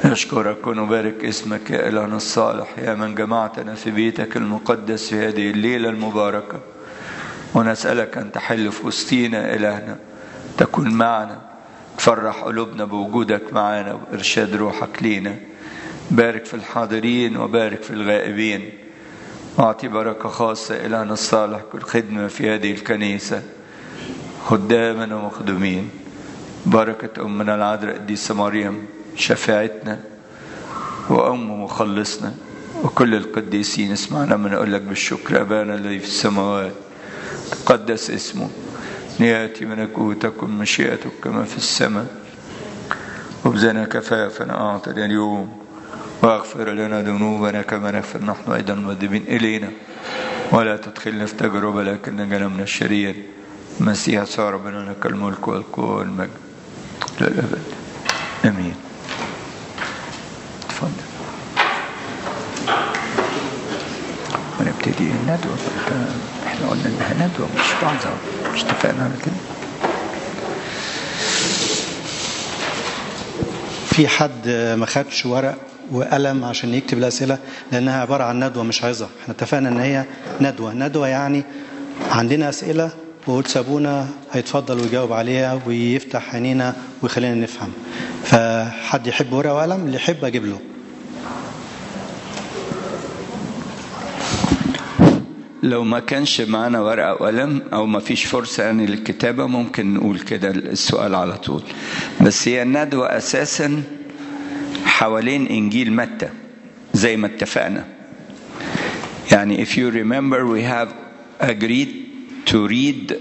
نشكرك ونبارك اسمك يا إلهنا الصالح يا من جمعتنا في بيتك المقدس في هذه الليلة المباركة ونسألك أن تحل في وسطينا إلهنا تكون معنا تفرح قلوبنا بوجودك معنا وإرشاد روحك لينا بارك في الحاضرين وبارك في الغائبين واعطي بركة خاصة إلهنا الصالح كل خدمة في هذه الكنيسة خداما ومخدومين بركة أمنا العذراء القديسة مريم شفاعتنا وأم مخلصنا وكل القديسين اسمعنا من أقول لك بالشكر أبانا الذي في السماوات تقدس اسمه ليأتي ملكوتك مشيئتك كما في السماء وبزنا كفافنا أعطنا اليوم واغفر لنا ذنوبنا كما نغفر نحن أيضا المذنبين إلينا ولا تدخلنا في تجربة لكن نجنا من الشرير المسيح صار ربنا لك الملك والقوة والمجد للأبد آمين تفضل ونبتدي الندوة احنا قلنا انها ندوة مش بعضها مش اتفقنا على كده في حد ما خدش ورق وقلم عشان يكتب الأسئلة لأنها عبارة عن ندوة مش عظة احنا اتفقنا ان هي ندوة ندوة يعني عندنا أسئلة وقلت سابونا هيتفضل ويجاوب عليها ويفتح عينينا ويخلينا نفهم فحد يحب ورقة وقلم اللي يحب أجيب له لو ما كانش معانا ورقة وقلم أو ما فيش فرصة يعني للكتابة ممكن نقول كده السؤال على طول بس هي الندوة أساسا حوالين إنجيل متى زي ما اتفقنا يعني if you remember we have agreed to read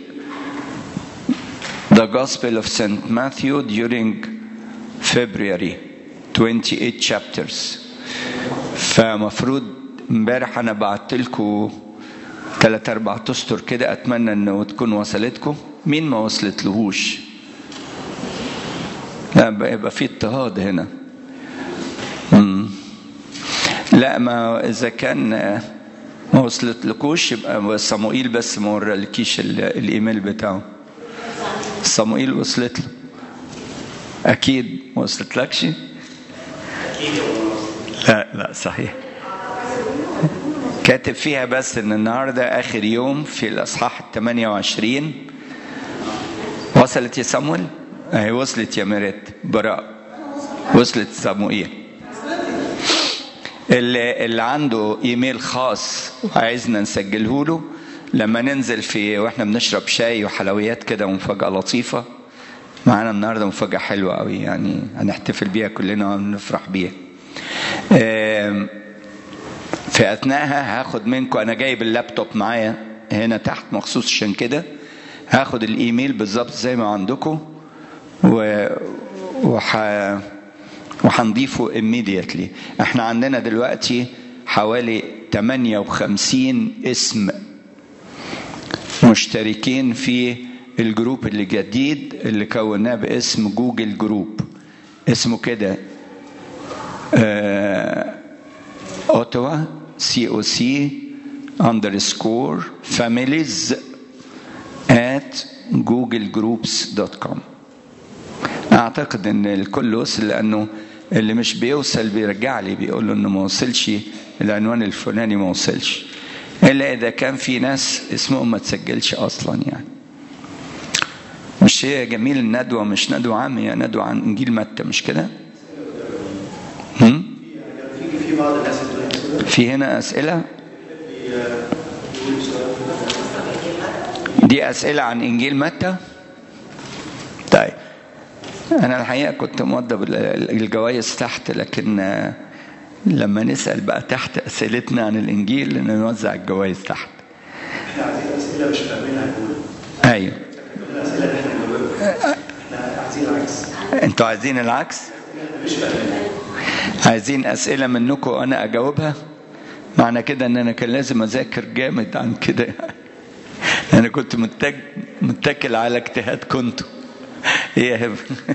the Gospel of St. Matthew during February 28 chapters فمفروض امبارح انا بعت لكم ثلاث اربع تستر كده اتمنى انه تكون وصلتكم مين ما وصلت لهوش لا يبقى في اضطهاد هنا مم. لا ما اذا كان ما وصلت لكوش يبقى صموئيل بس ما ورالكيش الايميل بتاعه صموئيل وصلت له اكيد ما وصلت لكش لا لا صحيح كاتب فيها بس ان النهارده اخر يوم في الاصحاح ال 28 وصلت يا صمويل؟ اهي وصلت يا مريت براء وصلت صموئيل اللي, اللي عنده ايميل خاص وعايزنا نسجله له لما ننزل في واحنا بنشرب شاي وحلويات كده ومفاجاه لطيفه معانا النهارده مفاجاه حلوه قوي يعني هنحتفل بيها كلنا ونفرح بيها في اثناءها هاخد منكم انا جايب اللابتوب معايا هنا تحت مخصوص عشان كده هاخد الايميل بالظبط زي ما عندكم و وح... وهنضيفه immediately احنا عندنا دلوقتي حوالي 58 اسم مشتركين في الجروب اللي جديد اللي كوناه باسم جوجل جروب اسمه كده اوتوا سي او سي underscore families at googlegroups.com اعتقد ان الكل وصل لانه اللي مش بيوصل بيرجع لي بيقول له انه ما وصلش العنوان الفلاني ما وصلش الا اذا كان في ناس اسمهم ما تسجلش اصلا يعني مش هي جميل الندوه مش ندوه عامه هي ندوه عن انجيل متى مش كده؟ هم؟ في بعض الناس في هنا اسئله دي اسئله عن انجيل متى طيب انا الحقيقه كنت موضب الجوائز تحت لكن لما نسال بقى تحت اسئلتنا عن الانجيل نوزع الجوائز تحت احنا عايزين اسئله مش فاهمينها نقول ايوه الاسئله اللي احنا بنجاوبها احنا عايزين العكس انتوا عايزين العكس مش فاهمينها عايزين اسئله منكم وانا اجاوبها معنى كده ان انا كان لازم اذاكر جامد عن كده انا كنت متك... متكل على اجتهاد كنتوا ايه يا هبه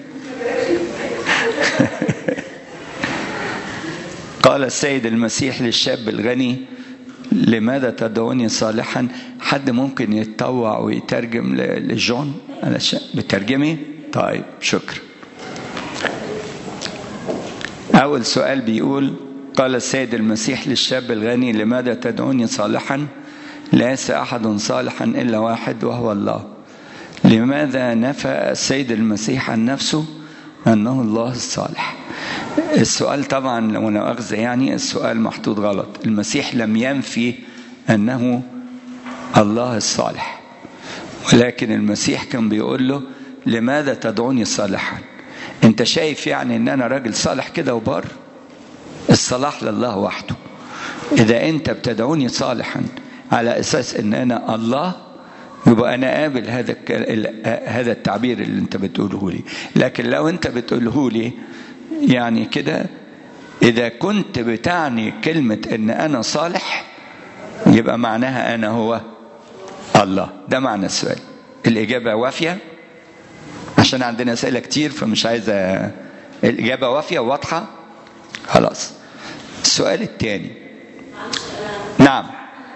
قال السيد المسيح للشاب الغني لماذا تدعوني صالحا حد ممكن يتطوع ويترجم لجون علشان بترجمي طيب شكرا أول سؤال بيقول قال السيد المسيح للشاب الغني لماذا تدعوني صالحا ليس أحد صالحا إلا واحد وهو الله لماذا نفى السيد المسيح عن نفسه أنه الله الصالح السؤال طبعا لو أنا أخذ يعني السؤال محطوط غلط المسيح لم ينفي أنه الله الصالح ولكن المسيح كان بيقول له لماذا تدعوني صالحا انت شايف يعني ان انا راجل صالح كده وبار الصلاح لله وحده اذا انت بتدعوني صالحا على اساس ان انا الله يبقى انا قابل هذا هذا التعبير اللي انت بتقوله لي لكن لو انت بتقوله لي يعني كده اذا كنت بتعني كلمه ان انا صالح يبقى معناها انا هو الله ده معنى السؤال الاجابه وافيه عشان عندنا اسئله كتير فمش عايز الاجابه وافيه واضحه خلاص السؤال الثاني نعم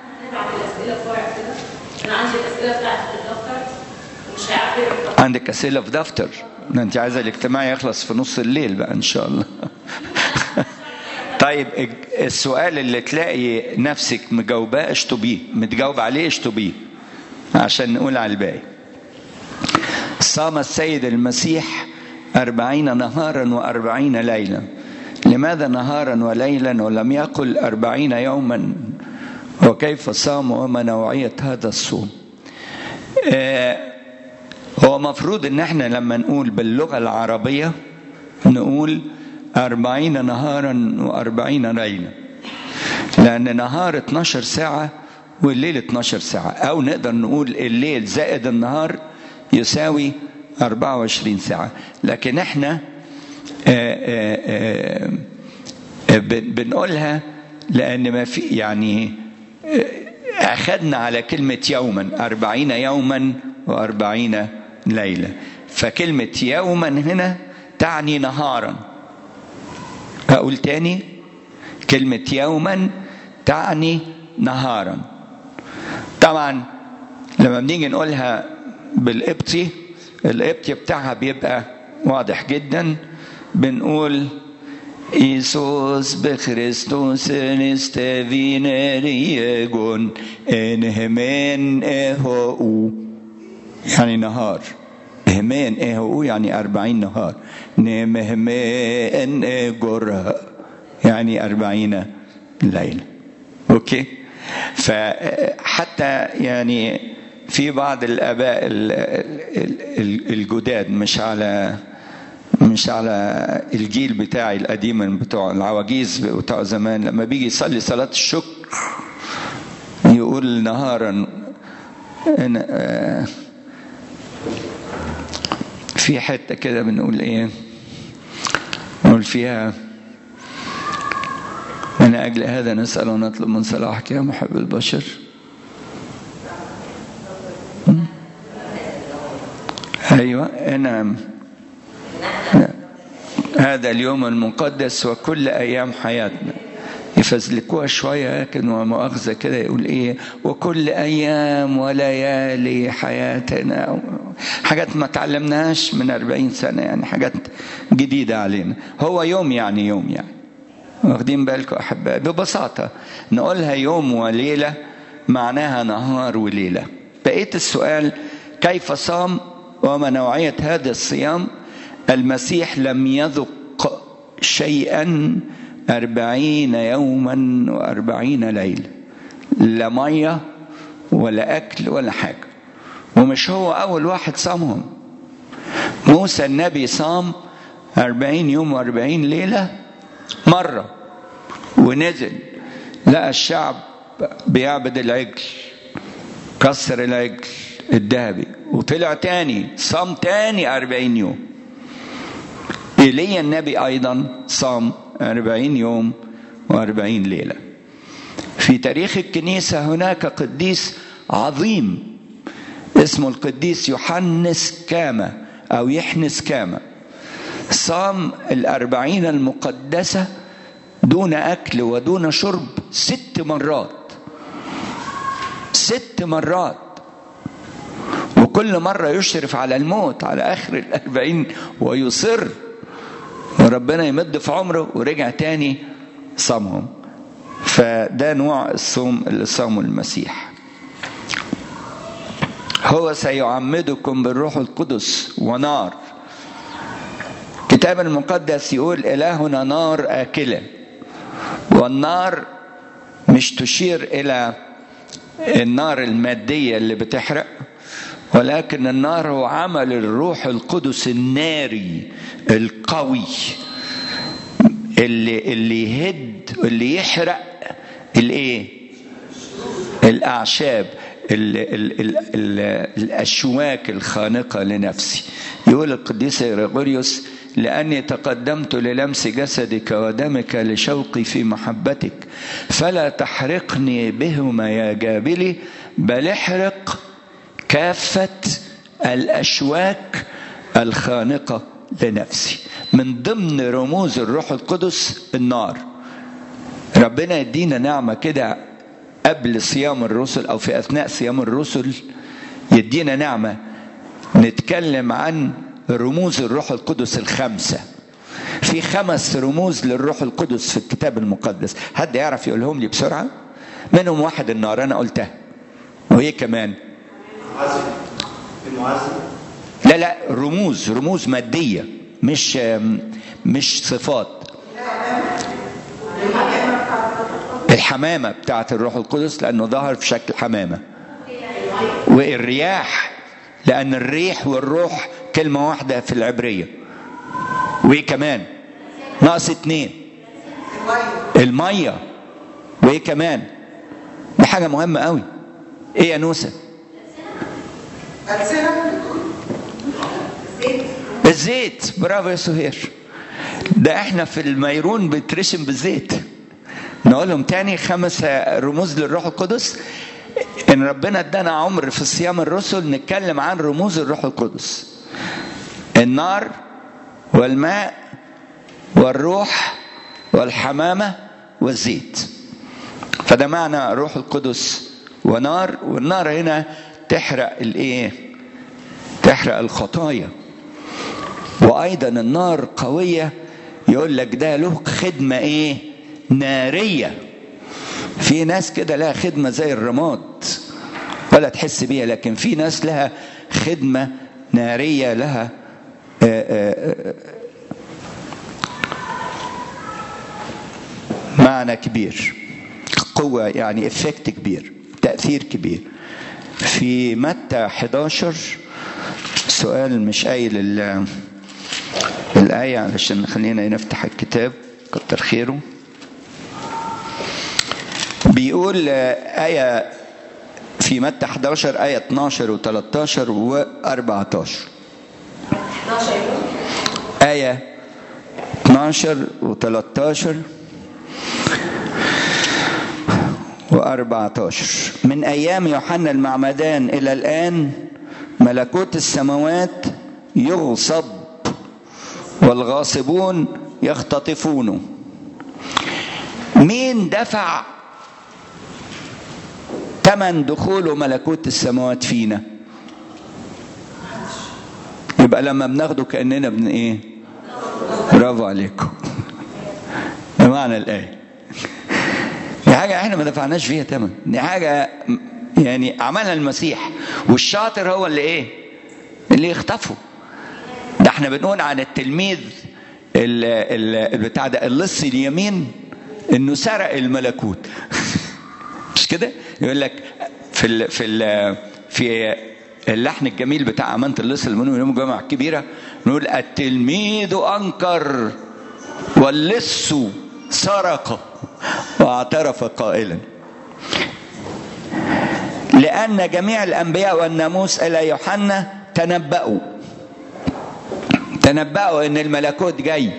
انا عندي الاسئله بتاعت الدفتر ومش هيعرف عندك اسئله في دفتر ده انت عايزه الاجتماع يخلص في نص الليل بقى ان شاء الله طيب السؤال اللي تلاقي نفسك مجاوباه اشطبيه متجاوب عليه اشطبيه عشان نقول على الباقي صام السيد المسيح أربعين نهارا وأربعين ليلة لماذا نهارا وليلا ولم يقل أربعين يوما وكيف صام وما نوعية هذا الصوم آه هو مفروض ان احنا لما نقول باللغة العربية نقول أربعين نهارا وأربعين ليلة لأن نهار 12 ساعة والليل 12 ساعة أو نقدر نقول الليل زائد النهار يساوي 24 ساعة لكن احنا آآ آآ بنقولها لأن ما في يعني أخذنا على كلمة يوما أربعين يوما وأربعين ليلة فكلمة يوما هنا تعني نهارا أقول تاني كلمة يوما تعني نهارا طبعا لما بنيجي نقولها بالقبطي القبطي بتاعها بيبقى واضح جدا بنقول إيسوس بخريستوس نستفينريجون إنهمين إهو يعني نهار إهمين إهو يعني أربعين نهار نمهمين إجر يعني أربعين ليلة أوكي فحتى يعني في بعض الآباء الجداد مش على مش على الجيل بتاعي القديم بتوع العواجيز بتوع زمان لما بيجي يصلي صلاة الشكر يقول نهارا في حتة كده بنقول ايه نقول فيها من أجل هذا نسأل ونطلب من صلاحك يا محب البشر أيوة أنا هذا اليوم المقدس وكل أيام حياتنا يفزلكوها شوية لكن مؤاخذة كده يقول إيه وكل أيام وليالي حياتنا حاجات ما تعلمناهاش من أربعين سنة يعني حاجات جديدة علينا هو يوم يعني يوم يعني واخدين بالكم أحبائي ببساطة نقولها يوم وليلة معناها نهار وليلة بقيت السؤال كيف صام وما نوعية هذا الصيام المسيح لم يذق شيئا أربعين يوما وأربعين ليلة لا مية ولا أكل ولا حاجة ومش هو أول واحد صامهم موسى النبي صام أربعين يوم وأربعين ليلة مرة ونزل لقى الشعب بيعبد العجل كسر العجل الذهبي وطلع تاني صام تاني أربعين يوم إيليا النبي أيضا صام أربعين يوم وأربعين ليلة في تاريخ الكنيسة هناك قديس عظيم اسمه القديس يوحنس كاما أو يحنس كاما صام الأربعين المقدسة دون أكل ودون شرب ست مرات ست مرات وكل مرة يشرف على الموت على آخر الأربعين ويصر وربنا يمد في عمره ورجع تاني صامهم فده نوع الصوم اللي صامه المسيح هو سيعمدكم بالروح القدس ونار الكتاب المقدس يقول إلهنا نار آكلة والنار مش تشير إلى النار المادية اللي بتحرق ولكن النار هو عمل الروح القدس الناري القوي اللي اللي يهد اللي يحرق الايه الاعشاب ال ال ال ال الاشواك الخانقه لنفسي يقول القديس غريغوريوس لاني تقدمت للمس جسدك ودمك لشوقي في محبتك فلا تحرقني بهما يا جابلي بل احرق كافه الاشواك الخانقه لنفسي من ضمن رموز الروح القدس النار ربنا يدينا نعمه كده قبل صيام الرسل او في اثناء صيام الرسل يدينا نعمه نتكلم عن رموز الروح القدس الخمسه في خمس رموز للروح القدس في الكتاب المقدس حد يعرف يقولهم لي بسرعه منهم واحد النار انا قلتها وايه كمان لا لا رموز رموز ماديه مش مش صفات الحمامة بتاعت الروح القدس لأنه ظهر في شكل حمامة والرياح لأن الريح والروح كلمة واحدة في العبرية وإيه كمان ناقص اتنين المية وإيه كمان دي حاجة مهمة قوي إيه يا نوسة الزيت برافو يا سهير ده احنا في الميرون بترشم بالزيت نقولهم تاني خمس رموز للروح القدس ان ربنا ادانا عمر في صيام الرسل نتكلم عن رموز الروح القدس النار والماء والروح والحمامه والزيت فده معنى روح القدس ونار والنار هنا تحرق الايه تحرق الخطايا وايضا النار قويه يقول لك ده له خدمه ايه ناريه في ناس كده لها خدمه زي الرماد ولا تحس بيها لكن في ناس لها خدمه ناريه لها آآ آآ معنى كبير قوة يعني افكت كبير تأثير كبير في متى 11 سؤال مش قايل الآية علشان خلينا نفتح الكتاب كتر خيره بيقول آية في متى 11 آية 12 و13 و14 آية 12 و13 و14 من أيام يوحنا المعمدان إلى الآن ملكوت السماوات يغصب والغاصبون يختطفونه مين دفع ثمن دخول ملكوت السماوات فينا يبقى لما بناخده كاننا بن ايه برافو عليكم ده معنى الايه دي حاجه احنا ما دفعناش فيها ثمن دي حاجه يعني عملها المسيح والشاطر هو اللي ايه اللي يخطفه ده احنا بنقول عن التلميذ بتاع ده اللص اليمين انه سرق الملكوت مش كده يقول لك في ال في ال في اللحن الجميل بتاع امانه اللص المنوي يوم الجمعه الكبيره نقول التلميذ انكر واللص سرق واعترف قائلا لان جميع الانبياء والناموس الى يوحنا تنبأوا تنبأوا ان الملكوت جاي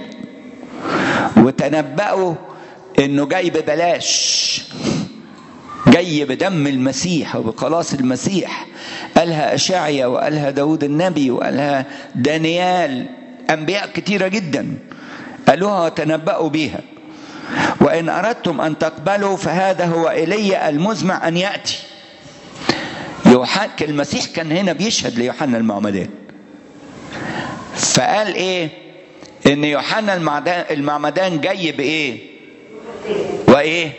وتنبأوا انه جاي ببلاش جاي بدم المسيح وبخلاص المسيح قالها أشعيا وقالها داود النبي وقالها دانيال أنبياء كتيرة جدا قالوها وتنبأوا بيها وإن أردتم أن تقبلوا فهذا هو إلي المزمع أن يأتي يوحنا المسيح كان هنا بيشهد ليوحنا المعمدان فقال إيه ان يوحنا المعدان المعمدان جاي بايه وايه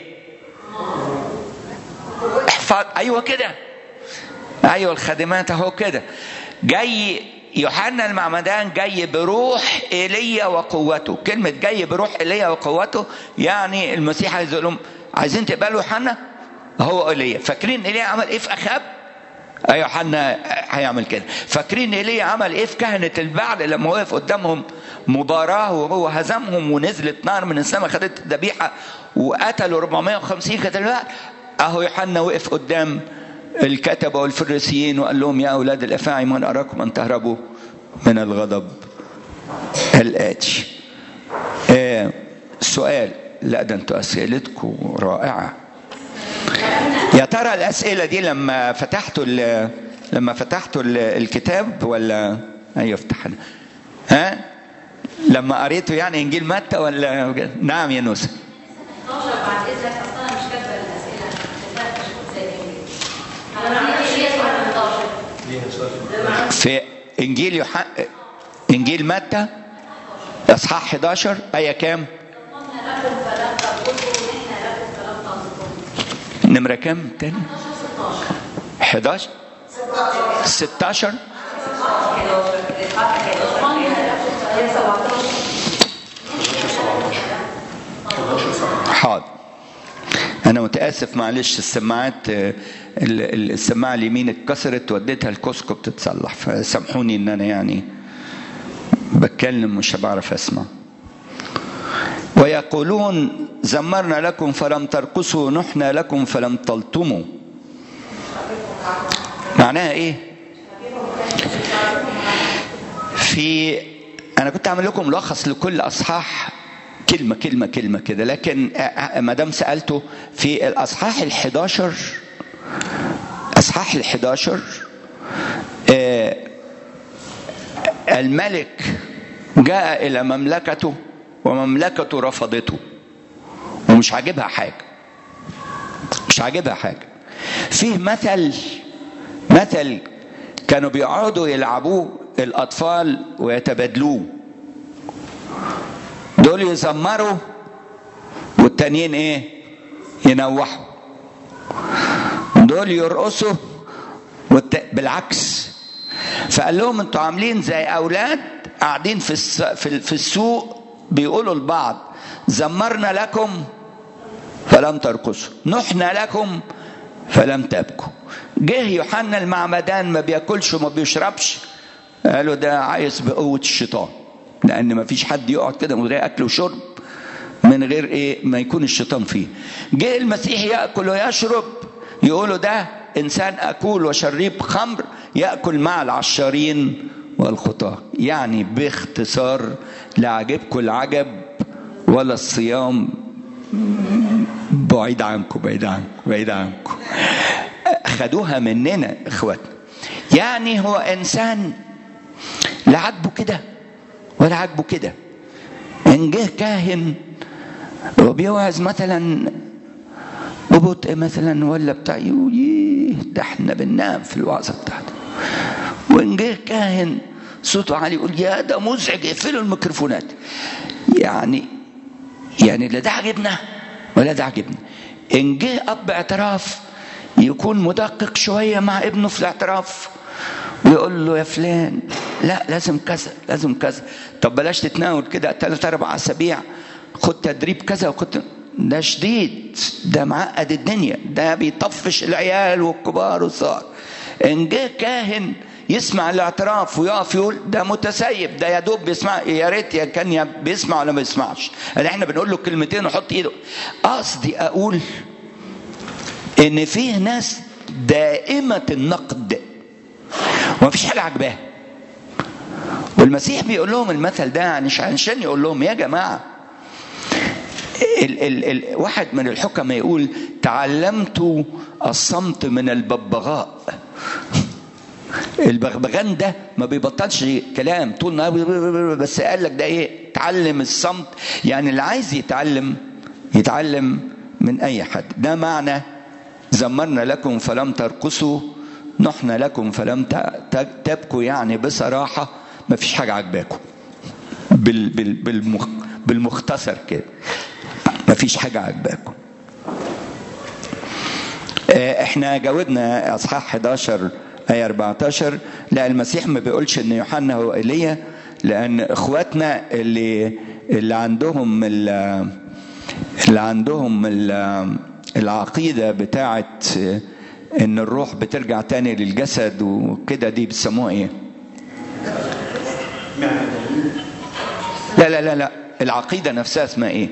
احفظ ايوه كده ايوه الخادمات اهو كده جاي يوحنا المعمدان جاي بروح ايليا وقوته كلمه جاي بروح ايليا وقوته يعني المسيح عايز يقول لهم عايزين تقبلوا يوحنا هو ايليا فاكرين ايليا عمل ايه في اخاب يوحنا هيعمل كده فاكرين ايليا عمل ايه في كهنه البعل لما وقف قدامهم مباراه وهو هزمهم ونزلت نار من السماء خدت الذبيحه وقتلوا 450 كتل البعل اهو يوحنا وقف قدام الكتبه والفريسيين وقال لهم يا اولاد الافاعي من اراكم ان تهربوا من الغضب الاتي آه سؤال لا ده انتوا اسئلتكم رائعه يا ترى الاسئله دي لما فتحتوا لما فتحتوا الكتاب ولا ايوه فتحنا ها لما قريته يعني انجيل متى ولا نعم يا نوسه 12 بعد اذنك اصلا انا مش كاتبه الاسئله عشان مش زي انا ما عملتش هي سؤال 11 في انجيل يوحنا انجيل متى اصحاح 11 ايه كام قلنا لكم فلم تقولوا نحن لكم فلم تنطقوا نمره كام تاني 11 16 حاضر انا متاسف معلش السماعات ال- ال- السماعه اليمين اتكسرت وديتها الكوسكو بتتصلح فسامحوني ان انا يعني بتكلم مش بعرف اسمع ويقولون زمرنا لكم فلم ترقصوا نحنا لكم فلم تلطموا معناها ايه في انا كنت اعمل لكم ملخص لكل اصحاح كلمه كلمه كلمه كده لكن ما دام سالته في الاصحاح ال11 اصحاح ال11 الملك جاء الى مملكته ومملكته رفضته ومش عاجبها حاجه مش عاجبها حاجه فيه مثل مثل كانوا بيقعدوا يلعبوه الاطفال ويتبادلوه دول يزمروا والتانيين ايه ينوحوا دول يرقصوا والت... بالعكس فقال لهم انتوا عاملين زي اولاد قاعدين في الس... في, في السوق بيقولوا لبعض زمرنا لكم فلم ترقصوا نحنا لكم فلم تبكوا جه يوحنا المعمدان ما بياكلش وما بيشربش قالوا ده عايز بقوة الشيطان لأن ما فيش حد يقعد كده من غير أكل وشرب من غير إيه ما يكون الشيطان فيه جه المسيح يأكل ويشرب يقولوا ده إنسان أكول وشريب خمر يأكل مع العشارين والخطاة يعني باختصار لا عجبكم العجب ولا الصيام بعيد عنكم بعيد عنكم بعيد عنكم خدوها مننا اخواتنا يعني هو انسان لا عاجبه كده ولا عاجبه كده ان جه كاهن وبيوعظ مثلا ببطء مثلا ولا بتاع يقول "ييه، ده احنا بننام في الوعظه بتاعته وان جه كاهن صوته عالي يقول يا ده مزعج اقفلوا الميكروفونات يعني يعني لا ده عجبنا ولا ده عجبنا ان جه اب اعتراف يكون مدقق شويه مع ابنه في الاعتراف ويقول له يا فلان لا لازم كذا لازم كذا طب بلاش تتناول كده ثلاث اربع اسابيع خد تدريب كذا وخد ده شديد ده معقد الدنيا ده بيطفش العيال والكبار والصغار ان جه كاهن يسمع الاعتراف ويقف يقول ده متسيب ده يا دوب بيسمع يا ريت يا كان يا بيسمع ولا ما بيسمعش يعني احنا بنقول له كلمتين وحط ايده قصدي اقول ان فيه ناس دائمه النقد ومفيش حاجه عجباها والمسيح بيقول لهم المثل ده مش عشان يقول لهم يا جماعه ال ال ال واحد من الحكماء يقول تعلمت الصمت من الببغاء البغبغان ده ما بيبطلش كلام طول النهار بس قال لك ده ايه تعلم الصمت يعني اللي عايز يتعلم يتعلم من اي حد ده معنى زمرنا لكم فلم ترقصوا نحن لكم فلم ت- ت- تبكوا يعني بصراحه ما فيش حاجه عجباكم بال بال بالمخ بالمختصر كده مفيش حاجة عجباكم آه، احنا جاوبنا اصحاح 11 ايه 14 لا المسيح ما بيقولش ان يوحنا هو ايليا لان اخواتنا اللي اللي عندهم ال- اللي عندهم ال- العقيده بتاعت ان الروح بترجع تاني للجسد وكده دي بيسموها ايه؟ لا لا لا لا العقيده نفسها اسمها ايه؟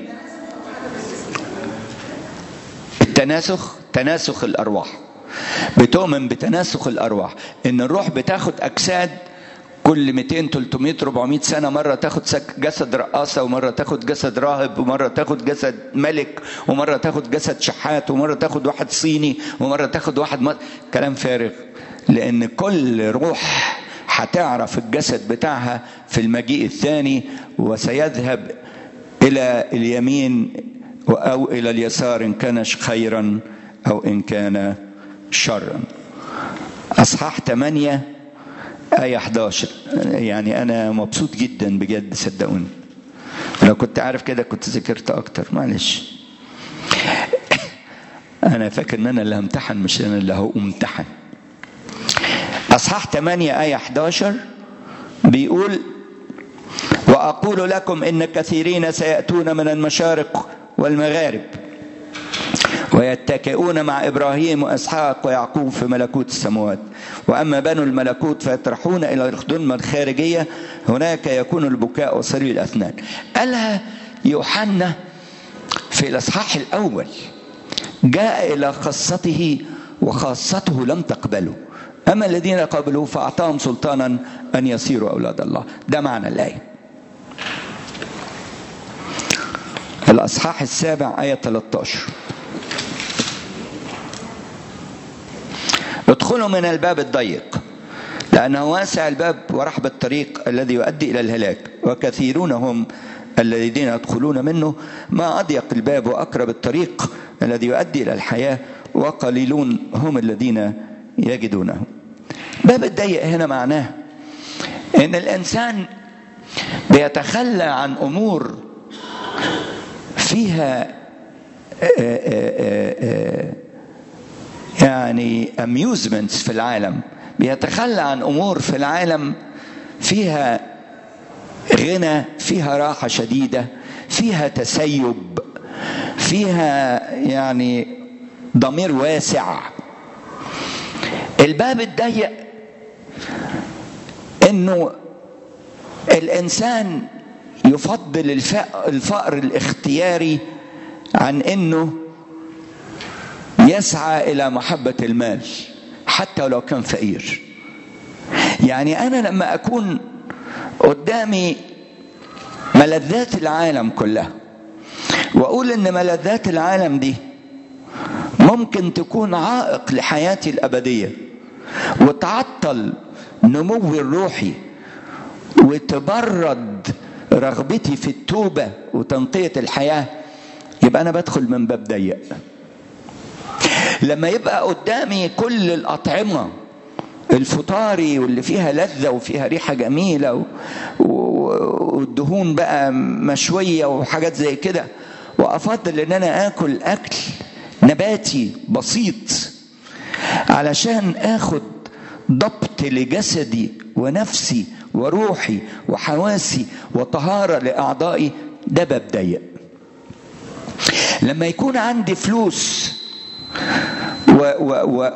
التناسخ تناسخ الارواح بتؤمن بتناسخ الارواح ان الروح بتاخد اجساد كل 200 300 400 سنه مره تاخد سك- جسد رقاصه ومره تاخد جسد راهب ومره تاخد جسد ملك ومره تاخد جسد شحات ومره تاخد واحد صيني ومره تاخد واحد مص... كلام فارغ لان كل روح هتعرف الجسد بتاعها في المجيء الثاني وسيذهب الى اليمين او الى اليسار ان كان خيرا او ان كان شرا اصحاح 8 آية 11 يعني أنا مبسوط جدا بجد صدقوني لو كنت عارف كده كنت ذاكرت أكتر معلش أنا فاكر إن أنا اللي همتحن مش أنا اللي هأمتحن أصحاح 8 آية 11 بيقول وأقول لكم إن كثيرين سيأتون من المشارق والمغارب ويتكئون مع ابراهيم واسحاق ويعقوب في ملكوت السماوات واما بنو الملكوت فيطرحون الى الخدمه الخارجيه هناك يكون البكاء وصرير الاثنان قالها يوحنا في الاصحاح الاول جاء الى خاصته وخاصته لم تقبله اما الذين قبلوه فاعطاهم سلطانا ان يصيروا اولاد الله ده معنى الايه الاصحاح السابع ايه 13 ادخلوا من الباب الضيق لأنه واسع الباب ورحب الطريق الذي يؤدي إلى الهلاك وكثيرون هم الذين يدخلون منه ما أضيق الباب وأقرب الطريق الذي يؤدي إلى الحياة وقليلون هم الذين يجدونه باب الضيق هنا معناه ان الانسان بيتخلى عن امور فيها آآ آآ آآ يعني اميوزمنتس في العالم بيتخلى عن امور في العالم فيها غنى فيها راحه شديده فيها تسيب فيها يعني ضمير واسع الباب الضيق انه الانسان يفضل الفقر الاختياري عن انه يسعى الى محبه المال حتى لو كان فقير يعني انا لما اكون قدامي ملذات العالم كلها واقول ان ملذات العالم دي ممكن تكون عائق لحياتي الابديه وتعطل نموي الروحي وتبرد رغبتي في التوبه وتنقيه الحياه يبقى انا بدخل من باب ضيق لما يبقى قدامي كل الأطعمة الفطاري واللي فيها لذة وفيها ريحة جميلة و... والدهون بقى مشوية وحاجات زي كده وأفضل إن أنا آكل أكل نباتي بسيط علشان آخد ضبط لجسدي ونفسي وروحي وحواسي وطهارة لأعضائي ده باب ضيق لما يكون عندي فلوس و و و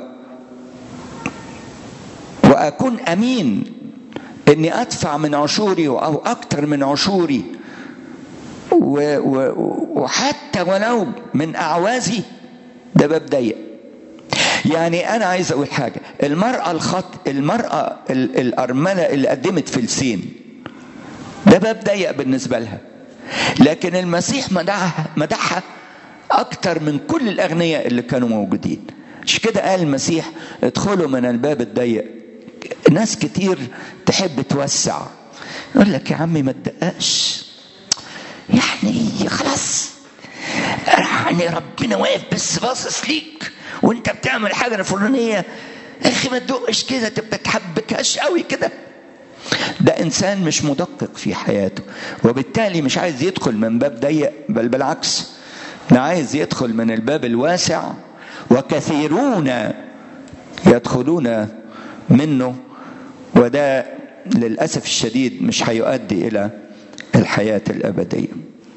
وأكون أمين إني أدفع من عشوري أو أكثر من عشوري و و وحتى ولو من أعوازي ده باب ضيق يعني أنا عايز أقول حاجة المرأة الخط المرأة الأرملة اللي قدمت فلسين ده باب ضيق بالنسبة لها لكن المسيح مدحها مدحها أكتر من كل الأغنياء اللي كانوا موجودين مش كده قال المسيح ادخلوا من الباب الضيق ناس كتير تحب توسع يقول لك يا عمي ما تدققش يعني خلاص يعني ربنا واقف بس باصص ليك وانت بتعمل حاجه الفلانيه يا اخي ما تدقش كده تبقى تحبكهاش قوي كده ده انسان مش مدقق في حياته وبالتالي مش عايز يدخل من باب ضيق بل بالعكس ده عايز يدخل من الباب الواسع وكثيرون يدخلون منه وده للاسف الشديد مش هيؤدي الى الحياه الابديه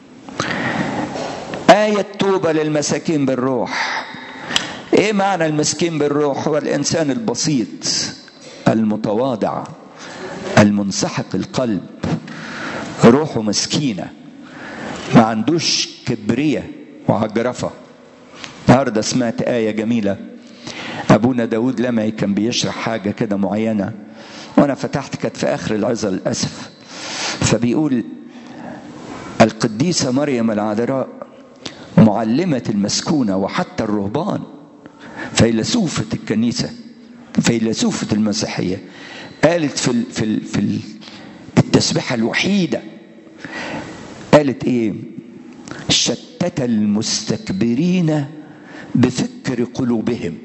آية توبة للمساكين بالروح ايه معنى المسكين بالروح هو الانسان البسيط المتواضع المنسحق القلب روحه مسكينه ما عندوش كبرية وعجرفة النهارده سمعت آية جميلة أبونا داود لمعي كان بيشرح حاجة كده معينة وأنا فتحت كانت في آخر العظة للأسف فبيقول القديسة مريم العذراء معلمة المسكونة وحتى الرهبان فيلسوفة الكنيسة فيلسوفة المسيحية قالت في ال في ال في ال التسبيحة الوحيدة قالت ايه شتت المستكبرين بفكر قلوبهم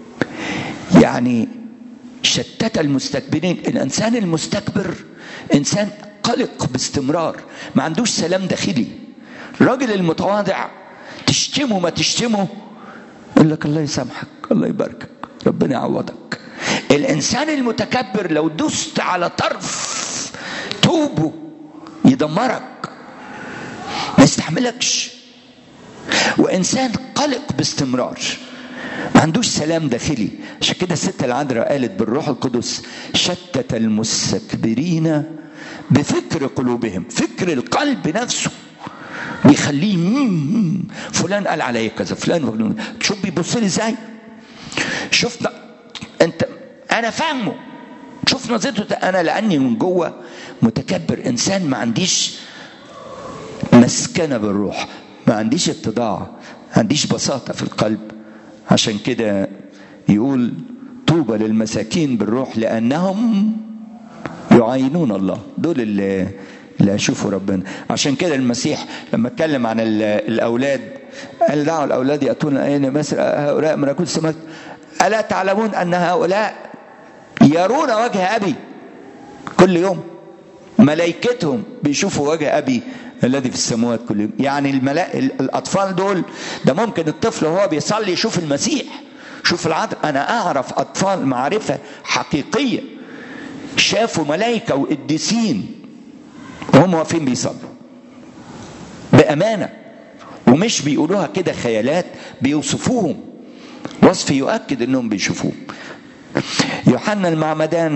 يعني شتت المستكبرين الانسان المستكبر انسان قلق باستمرار ما عندوش سلام داخلي الراجل المتواضع تشتمه ما تشتمه يقول لك الله يسامحك الله يباركك ربنا يعوضك الانسان المتكبر لو دست على طرف توبه يدمرك ما يستحملكش وانسان قلق باستمرار ما عندوش سلام داخلي عشان كده الست العذراء قالت بالروح القدس شتت المستكبرين بفكر قلوبهم فكر القلب نفسه بيخليه مم فلان قال عليا كذا فلان فلان شوف بيبص لي ازاي شوف انت انا فاهمه شوف نظرته انا لاني من جوه متكبر انسان ما عنديش مسكنه بالروح ما عنديش اتضاع ما عنديش بساطه في القلب عشان كده يقول طوبى للمساكين بالروح لانهم يعينون الله دول اللي اللي هيشوفوا ربنا عشان كده المسيح لما اتكلم عن الاولاد قال دعوا الاولاد ياتون اين مثل هؤلاء ملكوت السماوات الا تعلمون ان هؤلاء يرون وجه ابي كل يوم ملائكتهم بيشوفوا وجه ابي الذي في السماوات كل يوم يعني الملا... الاطفال دول ده ممكن الطفل وهو بيصلي يشوف المسيح شوف العذر انا اعرف اطفال معرفه حقيقيه شافوا ملائكه وقديسين وهم واقفين بيصلوا بامانه ومش بيقولوها كده خيالات بيوصفوهم وصف يؤكد انهم بيشوفوهم يوحنا المعمدان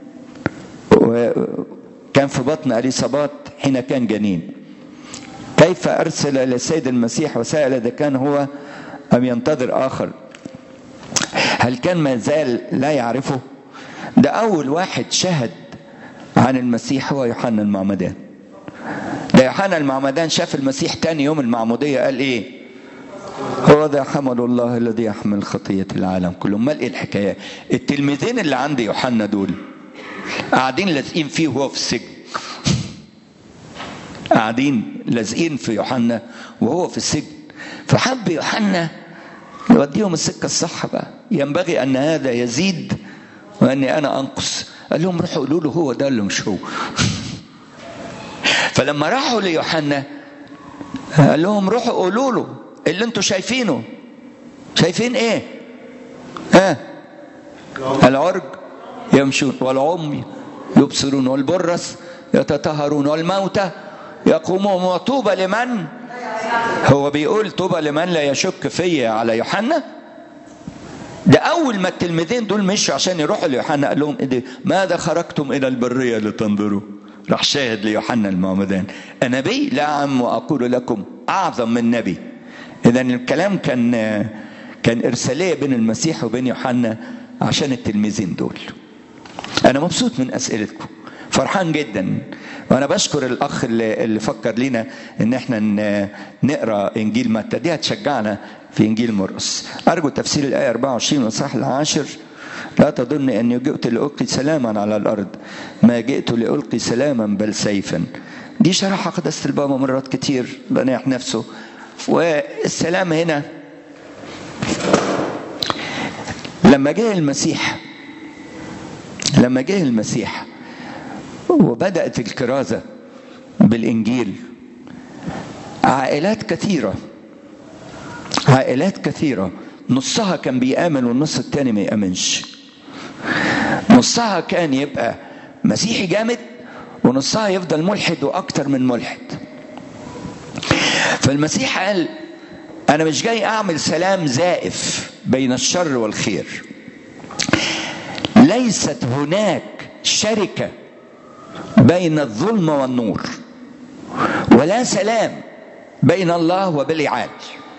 كان في بطن اليصابات حين كان جنين كيف ارسل الى السيد المسيح وسال اذا كان هو ام ينتظر اخر هل كان ما زال لا يعرفه ده اول واحد شهد عن المسيح هو يوحنا المعمدان ده يوحنا المعمدان شاف المسيح تاني يوم المعمودية قال ايه هو ذا حمل الله الذي يحمل خطية العالم كله امال ايه الحكاية التلميذين اللي عند يوحنا دول قاعدين لازقين فيه وهو في السجن قاعدين لازقين في يوحنا وهو في السجن فحب يوحنا يوديهم السكة الصح بقى ينبغي أن هذا يزيد وأني أنا أنقص قال لهم روحوا قولوا له هو ده اللي مش هو فلما راحوا ليوحنا قال لهم روحوا قولوا له اللي انتوا شايفينه شايفين ايه ها آه. العرج يمشون والعمي يبصرون والبرص يتطهرون والموتى يقومون وطوبى لمن هو بيقول طوبى لمن لا يشك فيا على يوحنا ده اول ما التلميذين دول مشوا عشان يروحوا ليوحنا قال لهم ايه ده ماذا خرجتم الى البريه لتنظروا راح شاهد ليوحنا المعمدان نبي لا عم واقول لكم اعظم من نبي اذا الكلام كان كان ارساليه بين المسيح وبين يوحنا عشان التلميذين دول انا مبسوط من اسئلتكم فرحان جدا وانا بشكر الاخ اللي, اللي فكر لينا ان احنا نقرا انجيل متى دي هتشجعنا في انجيل مرقس ارجو تفسير الايه 24 والاصحاح العاشر لا تظن اني جئت لالقي سلاما على الارض ما جئت لالقي سلاما بل سيفا دي شرحها قداسه البابا مرات كتير بنيح نفسه والسلام هنا لما جه المسيح لما جه المسيح وبدأت الكرازة بالإنجيل عائلات كثيرة عائلات كثيرة نصها كان بيآمن والنص التاني ما يآمنش نصها كان يبقى مسيحي جامد ونصها يفضل ملحد وأكتر من ملحد فالمسيح قال أنا مش جاي أعمل سلام زائف بين الشر والخير ليست هناك شركة بين الظلم والنور ولا سلام بين الله وبالعاد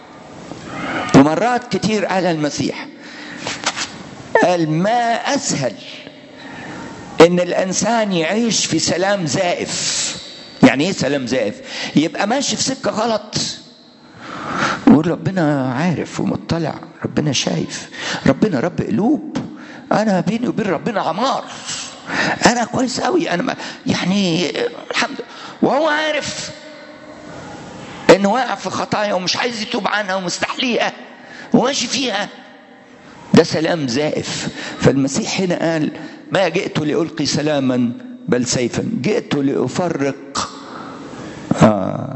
ومرات كتير قال المسيح قال ما أسهل إن الإنسان يعيش في سلام زائف يعني إيه سلام زائف يبقى ماشي في سكة غلط يقول ربنا عارف ومطلع ربنا شايف ربنا رب قلوب انا بيني وبين ربنا عمار انا كويس قوي انا ما يعني الحمد لله وهو عارف انه واقع في خطايا ومش عايز يتوب عنها ومستحليها وماشي فيها ده سلام زائف فالمسيح هنا قال ما جئت لألقي سلاما بل سيفا جئت لأفرق آه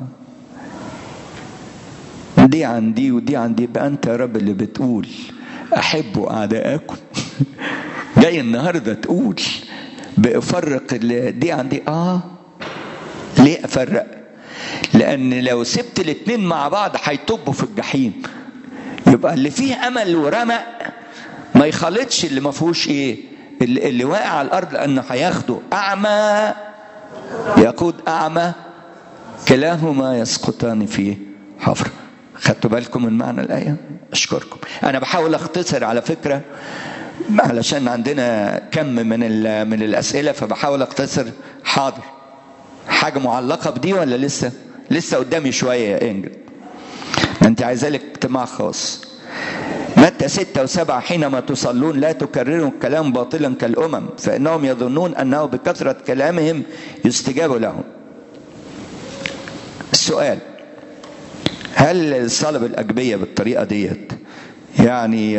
دي عن دي ودي عن دي يبقى انت يا رب اللي بتقول احبوا اعدائكم جاي النهارده تقول بافرق دي عن دي اه ليه افرق لان لو سبت الاتنين مع بعض هيطبوا في الجحيم يبقى اللي فيه امل ورمق ما يخلطش اللي ما فيهوش ايه اللي, اللي واقع على الارض لانه هياخده اعمى يقود اعمى كلاهما يسقطان في حفره خدتوا بالكم من معنى الآية؟ أشكركم. أنا بحاول أختصر على فكرة علشان عندنا كم من من الأسئلة فبحاول أختصر حاضر. حاجة معلقة بدي ولا لسه؟ لسه قدامي شوية يا إنجل. أنت عايزة لك اجتماع خاص. متى ستة وسبعة حينما تصلون لا تكرروا الكلام باطلا كالأمم فإنهم يظنون أنه بكثرة كلامهم يستجاب لهم. السؤال هل الصلاة بالأجبية بالطريقة ديت يعني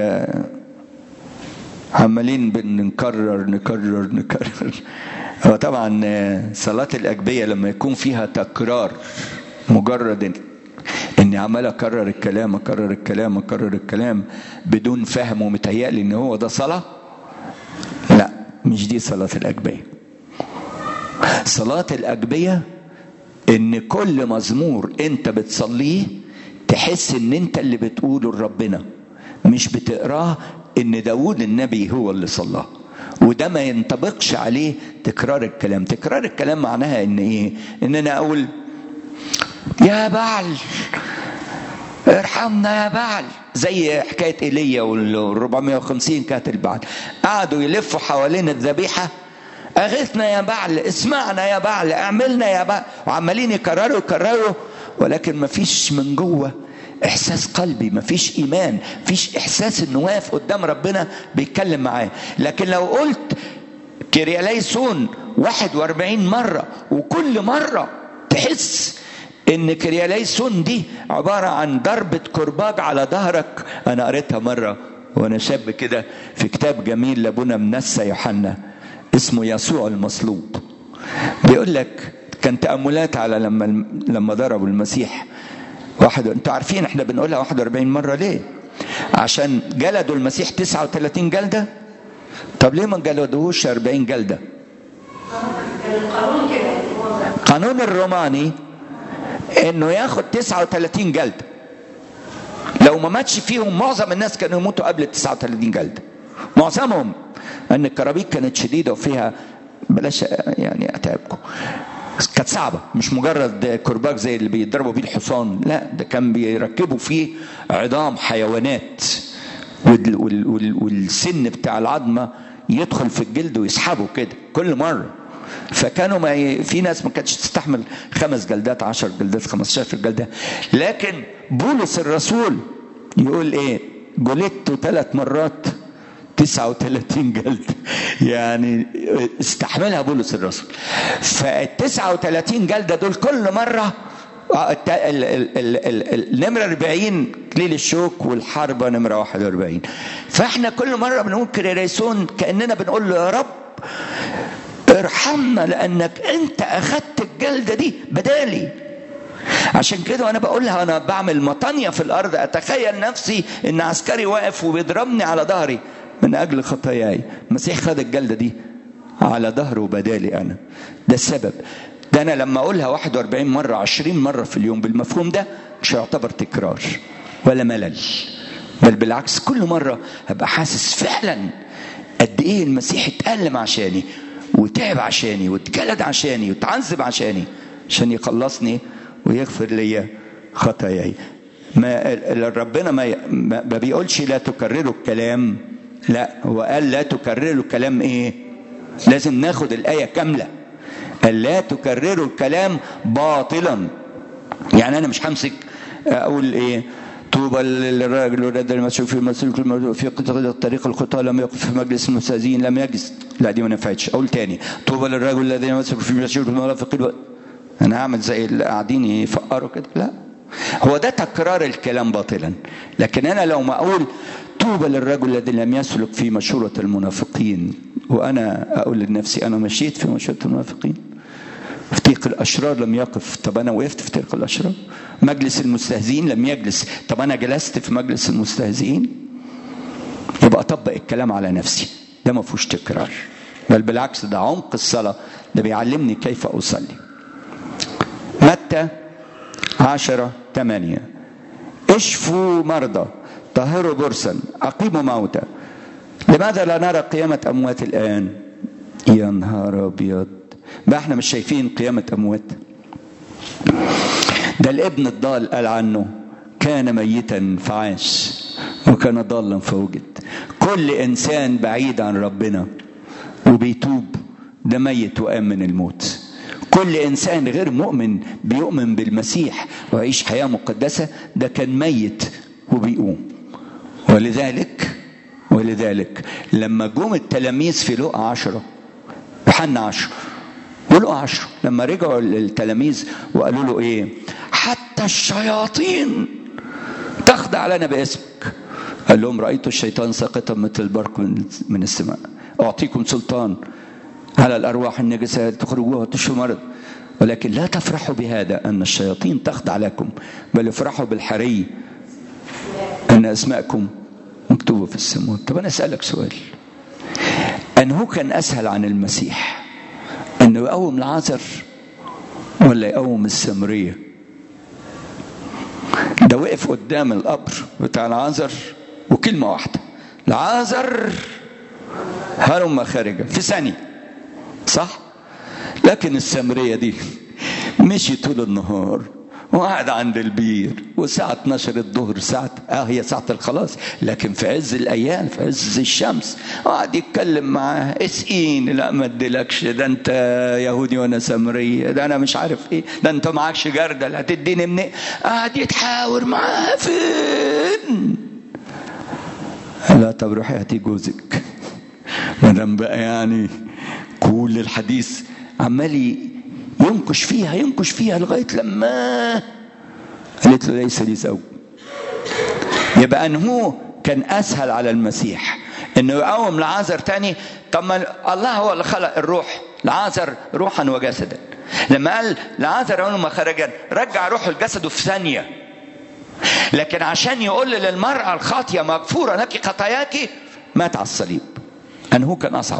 عمالين بنكرر نكرر نكرر هو طبعا صلاة الأجبية لما يكون فيها تكرار مجرد اني عمال اكرر الكلام اكرر الكلام اكرر الكلام بدون فهم ومتهيألي ان هو ده صلاة لا مش دي صلاة الأجبية صلاة الأجبية ان كل مزمور انت بتصليه تحس ان انت اللي بتقوله لربنا مش بتقراه ان داود النبي هو اللي صلاه وده ما ينطبقش عليه تكرار الكلام تكرار الكلام معناها ان ايه ان انا اقول يا بعل ارحمنا يا بعل زي حكاية ايليا وال 450 كاتل بعد قعدوا يلفوا حوالين الذبيحة اغثنا يا بعل اسمعنا يا بعل اعملنا يا بعل وعمالين يكرروا يكرروا ولكن ما فيش من جوه احساس قلبي ما فيش ايمان فيش احساس انه واقف قدام ربنا بيتكلم معاه لكن لو قلت كرياليسون 41 مرة وكل مرة تحس ان كرياليسون دي عبارة عن ضربة كرباج على ظهرك انا قريتها مرة وانا شاب كده في كتاب جميل لابونا منسى يوحنا اسمه يسوع المصلوب بيقول لك كان تأملات على لما لما ضربوا المسيح واحد انتوا عارفين احنا بنقولها 41 مرة ليه؟ عشان جلدوا المسيح 39 جلدة طب ليه ما جلدوهوش 40 جلدة؟ قانون الروماني انه ياخد 39 جلدة لو ما ماتش فيهم معظم الناس كانوا يموتوا قبل ال 39 جلدة معظمهم ان الكرابيك كانت شديدة وفيها بلاش يعني اتعبكم كانت صعبة مش مجرد كرباج زي اللي بيضربوا بيه الحصان لا ده كان بيركبوا فيه عظام حيوانات وال وال وال والسن بتاع العظمة يدخل في الجلد ويسحبه كده كل مرة فكانوا ما ي... في ناس ما كانتش تستحمل خمس جلدات عشر جلدات 15 جلدة لكن بولس الرسول يقول ايه جلدت ثلاث مرات 39 جلد يعني استحملها بولس الرسول فال 39 جلدة دول كل مرة النمرة 40 كليل الشوك والحربة نمرة 41 فاحنا كل مرة بنقول كريريسون كأننا بنقول له يا رب ارحمنا لانك انت اخدت الجلده دي بدالي عشان كده وانا بقولها انا بعمل مطانيه في الارض اتخيل نفسي ان عسكري واقف وبيضربني على ظهري من اجل خطاياي المسيح خد الجلده دي على ظهره بدالي انا ده السبب ده انا لما اقولها 41 مره 20 مره في اليوم بالمفهوم ده مش هيعتبر تكرار ولا ملل بل بالعكس كل مره هبقى حاسس فعلا قد ايه المسيح اتألم عشاني وتعب عشاني واتجلد عشاني وتعذب عشاني عشان يخلصني ويغفر لي خطاياي ما ربنا ما ما بيقولش لا تكرروا الكلام لا هو قال لا تكرروا الكلام ايه لازم ناخد الآية كاملة قال لا تكرروا الكلام باطلا يعني أنا مش همسك أقول إيه طوبى للراجل والرد المسؤول في المسؤول في طريق الخطى لم يقف في مجلس المستاذين لم يجلس لا دي ما نفعتش اقول تاني طوبى للرجل الذي يمسك في المسؤول في المرافقين انا هعمل زي اللي قاعدين يفقروا كده لا هو ده تكرار الكلام باطلا لكن انا لو ما اقول طوبى للرجل الذي لم يسلك في مشورة المنافقين وانا اقول لنفسي انا مشيت في مشورة المنافقين في طريق الاشرار لم يقف طب انا وقفت في طريق الاشرار مجلس المستهزئين لم يجلس طب انا جلست في مجلس المستهزئين يبقى اطبق الكلام على نفسي ده ما فيهوش تكرار بل بالعكس ده عمق الصلاه ده بيعلمني كيف اصلي متى عشرة ثمانية اشفوا مرضى طهروا برصا أقيموا موتى لماذا لا نرى قيامة أموات الآن يا نهار أبيض ما احنا مش شايفين قيامة أموات ده الابن الضال قال عنه كان ميتا فعاش وكان ضالا فوجد كل إنسان بعيد عن ربنا وبيتوب ده ميت وقام من الموت كل انسان غير مؤمن بيؤمن بالمسيح ويعيش حياه مقدسه ده كان ميت وبيقوم ولذلك ولذلك لما جم التلاميذ في لقا عشرة يوحنا عشرة ولقا عشرة لما رجعوا للتلاميذ وقالوا له ايه حتى الشياطين تخضع لنا باسمك قال لهم رأيت الشيطان ساقطا مثل البرق من السماء أعطيكم سلطان على الأرواح النجسة تخرجوها وتشفوا مرض ولكن لا تفرحوا بهذا أن الشياطين تخضع لكم بل افرحوا بالحري أن أسماءكم مكتوبة في السماء طب أنا أسألك سؤال أنه كان أسهل عن المسيح أنه يقوم العازر ولا يقوم السمرية ده وقف قدام القبر بتاع العازر وكلمة واحدة العازر هرم خارجة في ثانية صح لكن السامرية دي مشي طول النهار وقعد عند البير وساعة 12 الظهر ساعة اه هي ساعة الخلاص لكن في عز الأيام في عز الشمس قعد يتكلم معاه اسقيني لا ما اديلكش ده انت يهودي وانا سامرية ده انا مش عارف ايه ده انت معكش جردل هتديني منين قعد يتحاور معاه فين لا طب روحي هاتي جوزك ما دام بقى يعني كل الحديث عمال ينكش فيها ينكش فيها لغايه لما قالت له ليس لي زوج يبقى ان هو كان اسهل على المسيح انه يقوم لعازر تاني طب ما الله هو اللي خلق الروح لعازر روحا وجسدا لما قال لعازر اول ما خرج رجع روحه لجسده في ثانيه لكن عشان يقول للمرأة الخاطية مغفورة لك خطاياك مات على الصليب أنه كان أصعب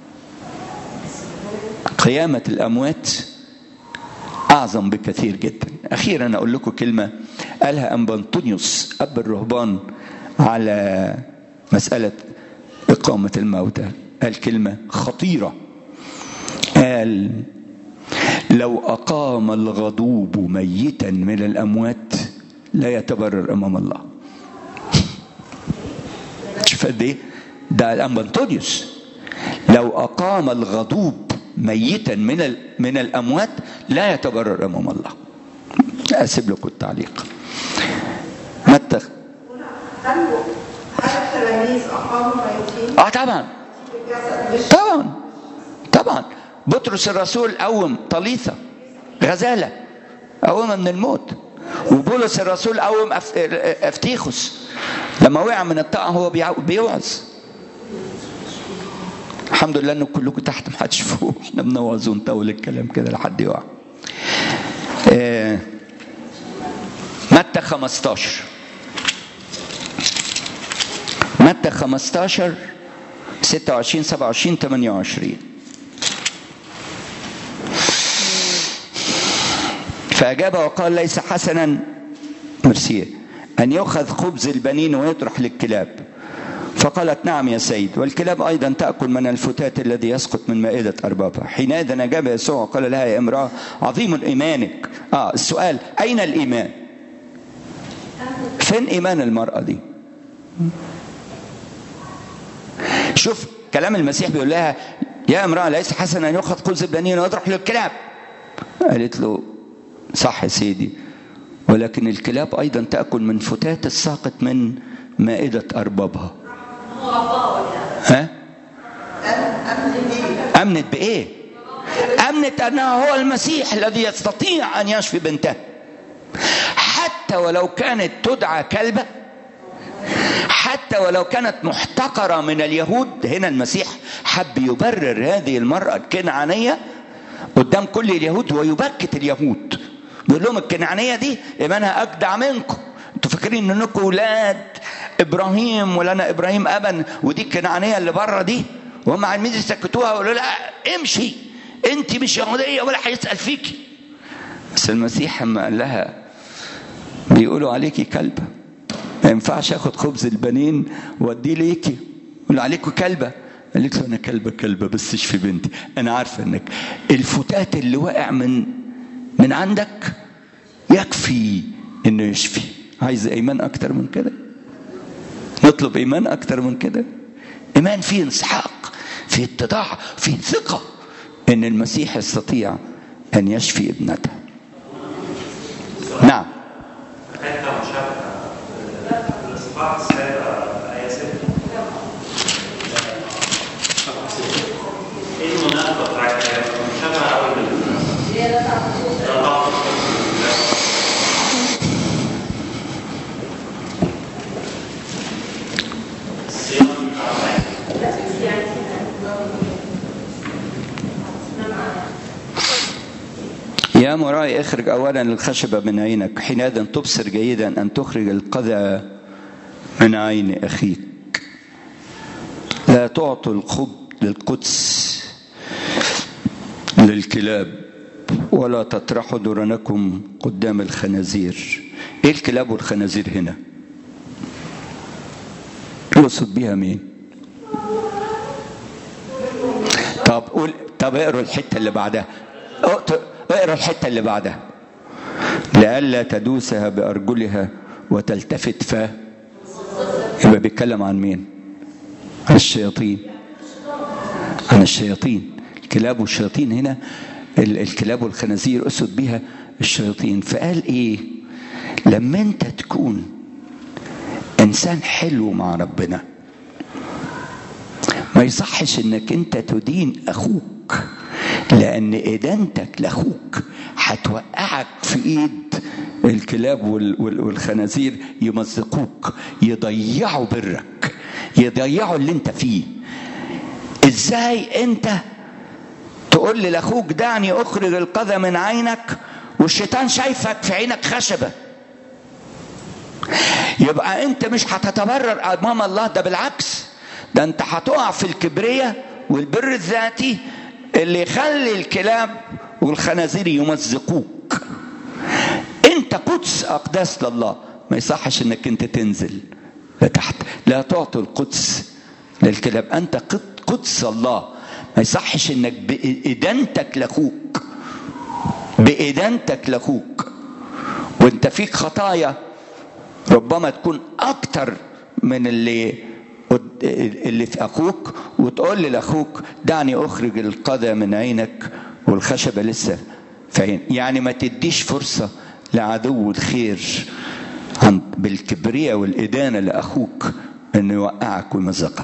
قيامة الأموات أعظم بكثير جدا أخيرا أقول لكم كلمة قالها أنبنطونيوس أب الرهبان على مسألة إقامة الموتى قال كلمة خطيرة قال لو أقام الغضوب ميتا من الأموات لا يتبرر أمام الله شوف قد إيه ده الأنبنطونيوس لو أقام الغضوب ميتا من من الاموات لا يتبرر امام الله اسيب لكم التعليق متى هل التلاميذ اقاموا ميتين؟ اه طبعا طبعا طبعا بطرس الرسول قوم طليثة غزالة قومها من الموت وبولس الرسول قوم افتيخوس لما وقع من الطاقة هو بيوعظ الحمد لله ان كلكم تحت ما حدش فوق احنا بنوعظ ونطول الكلام كده لحد يقع آه، متى 15 متى 15 26 27 28 فأجاب وقال ليس حسنا مرسيه أن يؤخذ خبز البنين ويطرح للكلاب فقالت نعم يا سيد والكلاب أيضا تأكل من الفتات الذي يسقط من مائدة أربابها حينئذ أجاب يسوع وقال لها يا امرأة عظيم إيمانك آه السؤال أين الإيمان فين إيمان المرأة دي شوف كلام المسيح بيقول لها يا امرأة ليس حسنا أن يؤخذ خبز البنين ويطرح للكلاب قالت له صح يا سيدي ولكن الكلاب أيضا تأكل من فتات الساقط من مائدة أربابها ها؟ أمنت بإيه؟ أمنت أنه هو المسيح الذي يستطيع أن يشفي بنتها حتى ولو كانت تدعى كلبة حتى ولو كانت محتقرة من اليهود هنا المسيح حب يبرر هذه المرأة الكنعانية قدام كل اليهود ويبكت اليهود بيقول لهم الكنعانية دي إيمانها أجدع منكم انتوا فاكرين انكم ولاد ابراهيم ولنا ابراهيم ابا ودي الكنعانيه اللي بره دي وهم عايزين يسكتوها ويقولوا لا امشي انت مش يهوديه ولا هيسال فيكي بس المسيح لما قال لها بيقولوا عليكي كلبه ما ينفعش اخد خبز البنين واديه ليكي يقولوا عليكم كلبه قالت له انا كلبه كلبه بس اشفي بنتي انا عارفه انك الفتات اللي واقع من من عندك يكفي انه يشفي عايز ايمان اكتر من كده نطلب ايمان اكتر من كده ايمان فيه انسحاق فيه اتضاع فيه ثقه ان المسيح يستطيع ان يشفي ابنته نعم حتى مشابهة الإصبع السابع آية ستة إيه المناسبة بتاعت مشابهة أوي بال الصيام بتاع الآية. يا مرائي اخرج اولا الخشبه من عينك حينئذ تبصر جيدا ان تخرج القذى من عين اخيك لا تعطوا الخب للقدس للكلاب ولا تطرحوا درنكم قدام الخنازير ايه الكلاب والخنازير هنا يقصد بيها مين طب قول طب اقروا الحته اللي بعدها اقت- اقرا الحته اللي بعدها لئلا تدوسها بارجلها وتلتفت ف يبقى بيتكلم عن مين عن الشياطين عن الشياطين الكلاب والشياطين هنا ال- الكلاب والخنازير اسد بها الشياطين فقال ايه لما انت تكون انسان حلو مع ربنا ما يصحش انك انت تدين اخوك لان ادانتك لاخوك هتوقعك في ايد الكلاب وال- وال- والخنازير يمزقوك يضيعوا برك يضيعوا اللي انت فيه ازاي انت تقول لي لاخوك دعني اخرج القذى من عينك والشيطان شايفك في عينك خشبه يبقى انت مش هتتبرر امام الله ده بالعكس ده انت هتقع في الكبرية والبر الذاتي اللي يخلي الكلاب والخنازير يمزقوك انت قدس اقداس لله ما يصحش انك انت تنزل لتحت لا تعطي القدس للكلاب انت قد- قدس الله ما يصحش انك بادانتك لاخوك بادانتك لاخوك وانت فيك خطايا ربما تكون اكتر من اللي اللي في اخوك وتقول لاخوك دعني اخرج القذى من عينك والخشبه لسه في عين يعني ما تديش فرصه لعدو الخير عن بالكبرياء والادانه لاخوك انه يوقعك ويمزقك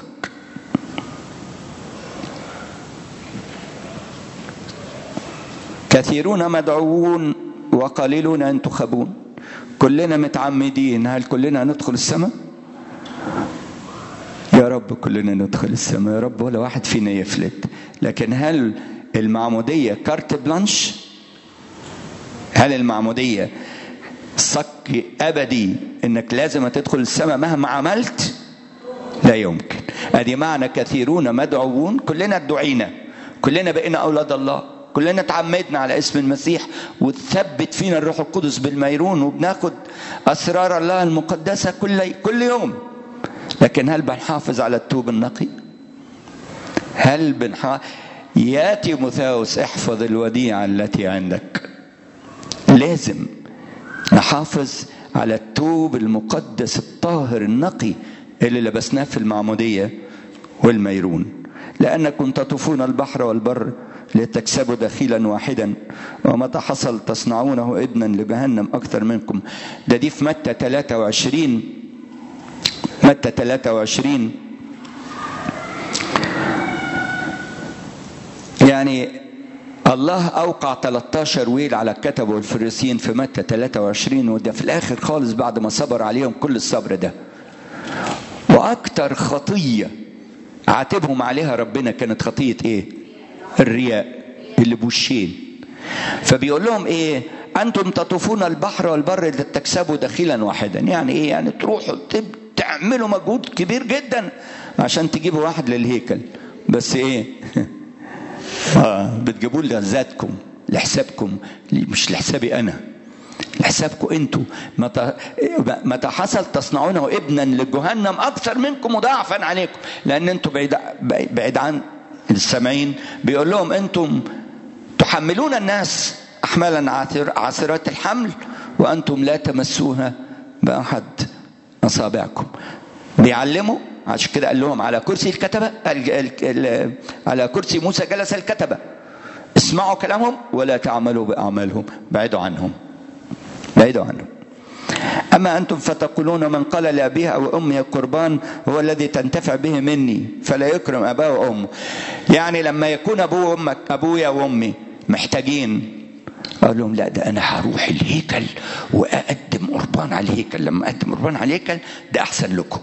كثيرون مدعوون وقليلون ينتخبون كلنا متعمدين هل كلنا ندخل السماء يا رب رب كلنا ندخل السماء يا رب ولا واحد فينا يفلت لكن هل المعمودية كارت بلانش هل المعمودية صك أبدي إنك لازم تدخل السماء مهما عملت لا يمكن ادي معنى كثيرون مدعوون كلنا ادعينا كلنا بقينا اولاد الله كلنا تعمدنا على اسم المسيح وتثبت فينا الروح القدس بالميرون وبناخد اسرار الله المقدسه كل كل يوم لكن هل بنحافظ على التوب النقي هل بنحافظ يا تيموثاوس احفظ الوديعه التي عندك لازم نحافظ على التوب المقدس الطاهر النقي اللي لبسناه في المعمودية والميرون لأنكم تطوفون البحر والبر لتكسبوا دخيلا واحدا ومتى حصل تصنعونه ابنا لجهنم أكثر منكم ده دي في متى 23 متى 23 يعني الله أوقع 13 ويل على الكتب والفريسيين في متى 23 وده في الآخر خالص بعد ما صبر عليهم كل الصبر ده واكتر خطيه عاتبهم عليها ربنا كانت خطيه ايه الرياء اللي بوشين فبيقول لهم ايه انتم تطوفون البحر والبر لتكسبوا دخيلا واحدا يعني ايه يعني تروحوا تعملوا مجهود كبير جدا عشان تجيبوا واحد للهيكل بس ايه آه بتجيبوا لذاتكم لحسابكم مش لحسابي انا لحسابكم انتوا متى متى حصل تصنعونه ابنا لجهنم اكثر منكم مضاعفا عليكم لان انتوا بعيد بعيد عن السامعين بيقول لهم انتم تحملون الناس احمالا عاثرات الحمل وانتم لا تمسوها باحد اصابعكم بيعلموا عشان كده قال لهم على كرسي الكتبه على كرسي موسى جلس الكتبه اسمعوا كلامهم ولا تعملوا باعمالهم بعدوا عنهم بعيدوا عنه أما أنتم فتقولون من قال لأبيه أو أمي قربان هو الذي تنتفع به مني فلا يكرم أباه وأمه يعني لما يكون أبوه وأمك أبويا وأمي محتاجين أقول لهم لا ده أنا هروح الهيكل وأقدم قربان على الهيكل لما أقدم قربان على الهيكل ده أحسن لكم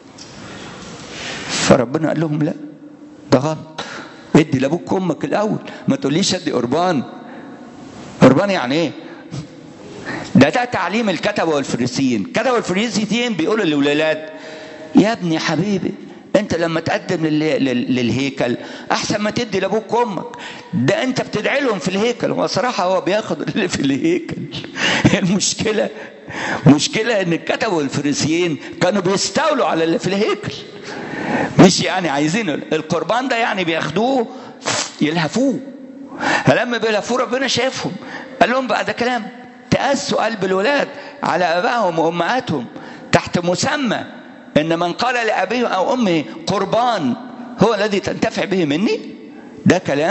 فربنا قال لهم لا ده غلط ادي لابوك وامك الاول ما تقوليش ادي قربان قربان يعني ايه ده ده تعليم الكتبه والفريسيين الكتبه والفريسيين بيقولوا للولاد يا ابني حبيبي انت لما تقدم لل... لل... للهيكل احسن ما تدي لابوك وامك ده انت بتدعي لهم في الهيكل هو صراحه هو بياخد اللي في الهيكل المشكله مشكله ان الكتبه والفريسيين كانوا بيستولوا على اللي في الهيكل مش يعني عايزين القربان ده يعني بياخدوه يلهفوه فلما بيلهفوه ربنا شايفهم قال لهم بقى ده كلام تأسوا قلب الولاد على ابائهم وامهاتهم تحت مسمى ان من قال لابيه او امه قربان هو الذي تنتفع به مني ده كلام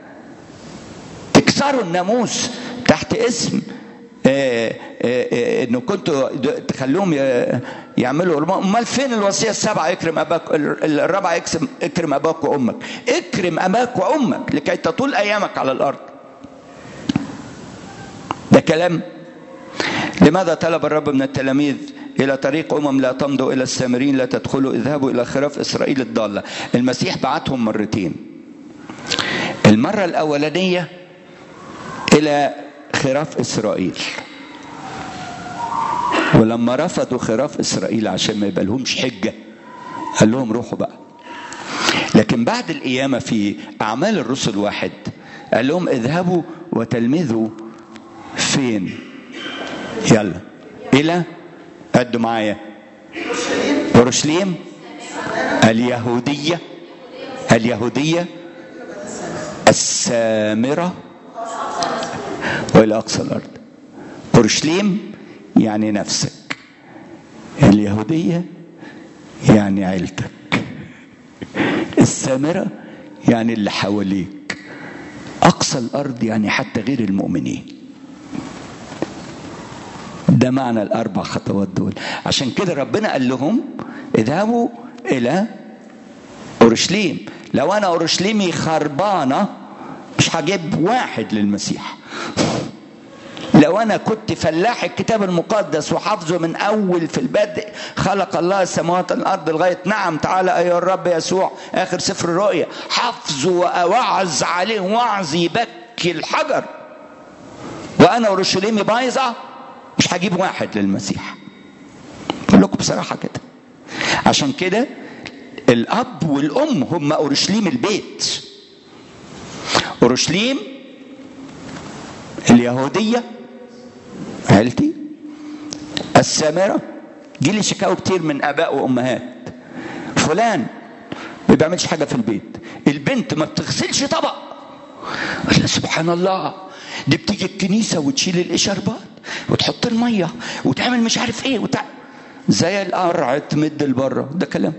تكسروا الناموس تحت اسم آه آه آه انه كنتوا تخلوهم يعملوا امال فين الوصيه السبعه اكرم اباك الرابعه اكرم اكرم اباك وامك اكرم اباك وامك لكي تطول ايامك على الارض ده كلام لماذا طلب الرب من التلاميذ إلى طريق أمم لا تمضوا إلى السامرين لا تدخلوا اذهبوا إلى خراف إسرائيل الضالة المسيح بعتهم مرتين المرة الأولانية إلى خراف إسرائيل ولما رفضوا خراف إسرائيل عشان ما يبقى لهمش حجة قال لهم روحوا بقى لكن بعد القيامة في أعمال الرسل واحد قال لهم اذهبوا وتلمذوا فين يلا إلى عدوا معايا اورشليم اليهوديه اليهوديه السامره والى اقصى الارض اورشليم يعني نفسك اليهوديه يعني عيلتك السامره يعني اللي حواليك اقصى الارض يعني حتى غير المؤمنين ده معنى الاربع خطوات دول عشان كده ربنا قال لهم اذهبوا الى اورشليم لو انا اورشليمي خربانه مش هجيب واحد للمسيح لو انا كنت فلاح الكتاب المقدس وحافظه من اول في البدء خلق الله السماوات والارض لغايه نعم تعالى ايها الرب يسوع اخر سفر الرؤيا حافظه واوعظ عليه وعظ يبكي الحجر وانا اورشليمي بايظه مش هجيب واحد للمسيح اقول لكم بصراحه كده عشان كده الاب والام هم اورشليم البيت اورشليم اليهوديه عيلتي السامره جيلي شكاوى كتير من اباء وامهات فلان ما بيعملش حاجه في البيت البنت ما بتغسلش طبق قال سبحان الله دي بتيجي الكنيسه وتشيل الاشاربات وتحط الميه وتعمل مش عارف ايه وتع... زي القرع تمد لبره ده كلام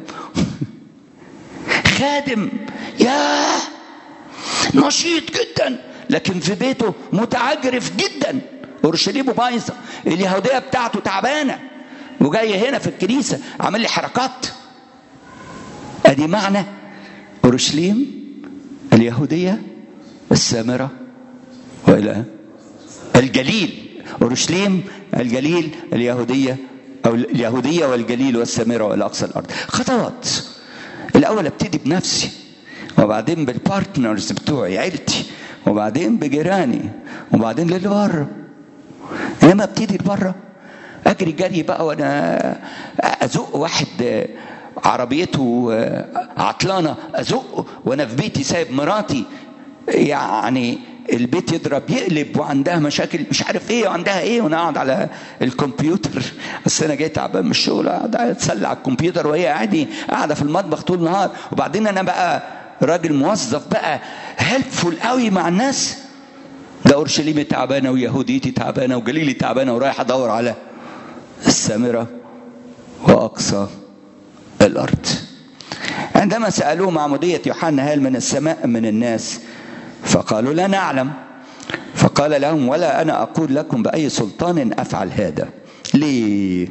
خادم يا نشيط جدا لكن في بيته متعجرف جدا اورشليمه بايظه اليهوديه بتاعته تعبانه وجاي هنا في الكنيسه عامل لي حركات ادي معنى اورشليم اليهوديه السامره والى الجليل اورشليم الجليل اليهوديه او اليهوديه والجليل والسامره والى اقصى الارض خطوات الاول ابتدي بنفسي وبعدين بالبارتنرز بتوعي عيلتي وبعدين بجيراني وبعدين للي بره انما ابتدي لبره اجري جري بقى وانا ازق واحد عربيته عطلانه ازقه وانا في بيتي سايب مراتي يعني البيت يضرب يقلب وعندها مشاكل مش عارف ايه وعندها ايه وانا قاعد على الكمبيوتر بس انا جاي تعبان من الشغل قاعد اتسلى على الكمبيوتر وهي قاعده قاعده في المطبخ طول النهار وبعدين انا بقى راجل موظف بقى هيلفول قوي مع الناس ده اورشليمي تعبانه ويهوديتي تعبانه وجليلي تعبانه ورايح ادور على السامره واقصى الارض عندما سالوه معموديه يوحنا هل من السماء من الناس فقالوا لا نعلم فقال لهم ولا انا اقول لكم باي سلطان افعل هذا ليه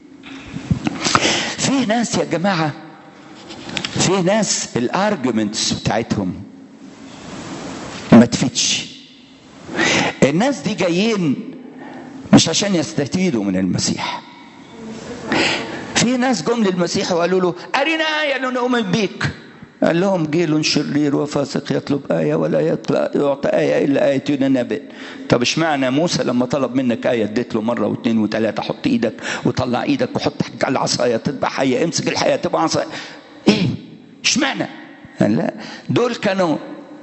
في ناس يا جماعه في ناس الارجيومنتس بتاعتهم ما تفيدش الناس دي جايين مش عشان يستفيدوا من المسيح في ناس جم للمسيح وقالوا له أرنا آية لنؤمن بيك قال لهم جيل شرير وفاسق يطلب آية ولا يعطى آية إلا آية النبي طب اشمعنى موسى لما طلب منك آية اديت له مرة واثنين وثلاثة حط إيدك وطلع إيدك وحط على العصاية تبقى حية امسك الحياة تبقى عصاية إيه اشمعنى لا دول كانوا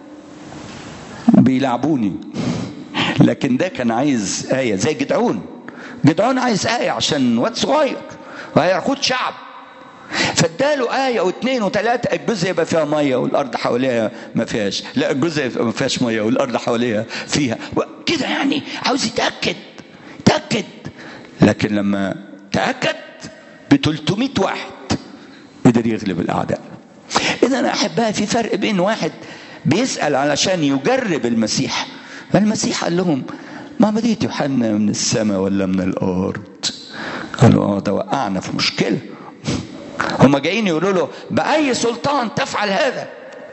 بيلعبوني لكن ده كان عايز آية زي جدعون جدعون عايز آية عشان واد صغير وهياخد شعب فاداله آية واثنين وثلاثة الجزء يبقى فيها مية والأرض حواليها ما فيهاش لا الجزء يبقى ما فيهاش مية والأرض حواليها فيها كده يعني عاوز يتأكد تأكد لكن لما تأكد ب 300 واحد قدر يغلب الأعداء إذا أنا أحبها في فرق بين واحد بيسأل علشان يجرب المسيح فالمسيح قال لهم ما بديت يوحنا من السماء ولا من الأرض قالوا اه ده وقعنا في مشكلة هم جايين يقولوا له بأي سلطان تفعل هذا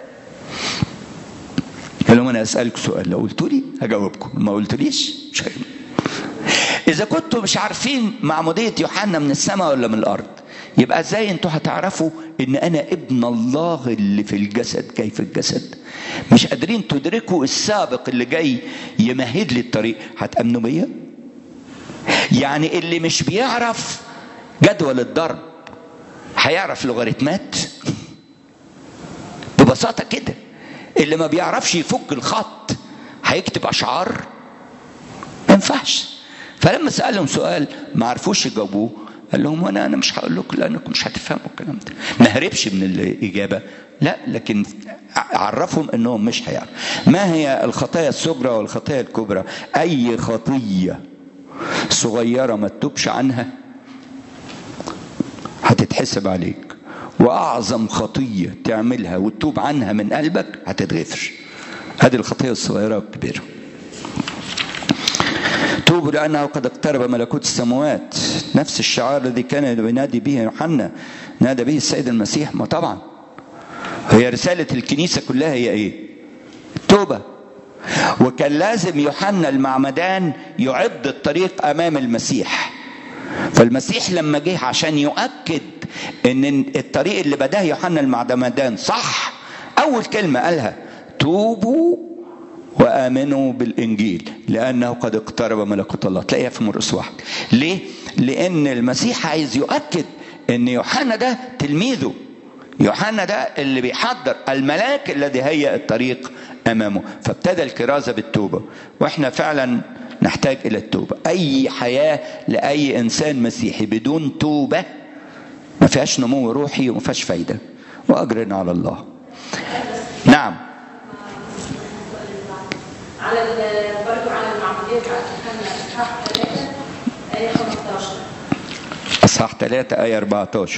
قال لهم أنا أسألك سؤال لو قلت لي هجاوبكم ما قلتليش مش هجاوب إذا كنتوا مش عارفين معمودية يوحنا من السماء ولا من الأرض يبقى ازاي انتوا هتعرفوا ان انا ابن الله اللي في الجسد جاي في الجسد مش قادرين تدركوا السابق اللي جاي يمهد لي الطريق هتامنوا بيا يعني اللي مش بيعرف جدول الضرب هيعرف لوغاريتمات ببساطة كده اللي ما بيعرفش يفك الخط هيكتب أشعار ما ينفعش فلما سألهم سؤال ما عرفوش يجاوبوه قال لهم وانا انا مش هقول لكم لانكم مش هتفهموا الكلام ده ما هربش من الاجابه لا لكن عرفهم انهم مش هيعرف ما هي الخطايا الصغرى والخطايا الكبرى اي خطيه صغيره ما تتوبش عنها هتتحسب عليك واعظم خطيه تعملها وتتوب عنها من قلبك هتتغفر هذه الخطيه الصغيره والكبيره توبوا لأنه قد اقترب ملكوت السماوات نفس الشعار الذي كان ينادي به يوحنا نادى به السيد المسيح ما طبعا هي رسالة الكنيسة كلها هي ايه التوبة وكان لازم يوحنا المعمدان يعد الطريق امام المسيح فالمسيح لما جه عشان يؤكد ان الطريق اللي بداه يوحنا المعمدان صح اول كلمه قالها توبوا وامنوا بالانجيل لانه قد اقترب ملكوت الله تلاقيها في مرقس واحد ليه لان المسيح عايز يؤكد ان يوحنا ده تلميذه يوحنا ده اللي بيحضر الملاك الذي هيأ الطريق امامه فابتدى الكرازه بالتوبه واحنا فعلا نحتاج الى التوبه اي حياه لاي انسان مسيحي بدون توبه ما فيهاش نمو روحي وما فيهاش فايده واجرنا على الله نعم على ال- برضو على المعمودية بتاعت يوحنا إصحاح 3 آية 15 اصحاح 3 ايه 14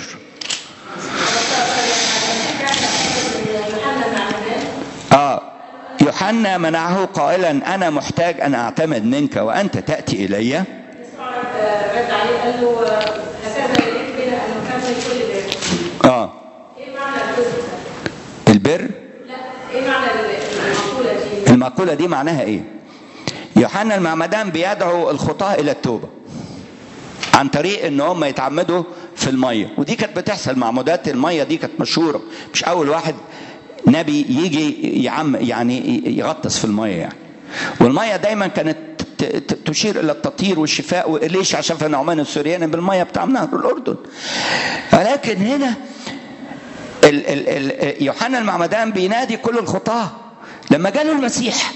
يوحنا المعمدان اه يوحنا منعه قائلا انا محتاج ان اعتمد منك وانت تاتي الي يسوع آه، رد عليه قال له آه، هكذا يريد بنا أن نكمل كل بر اه إيه معنى الجزء ده؟ البر لا إيه معنى المقولة دي؟ المقولة دي معناها ايه يوحنا المعمدان بيدعو الخطاة الى التوبة عن طريق ان هم يتعمدوا في المية ودي كانت بتحصل معمودات المية دي كانت مشهورة مش اول واحد نبي يجي يعم يعني يغطس في المية يعني والمية دايما كانت ت- ت- تشير الى التطهير والشفاء ليش عشان في نعمان السورياني بالمية بتاع نهر الاردن ولكن هنا ال ال ال يوحنا المعمدان بينادي كل الخطاة لما جاله المسيح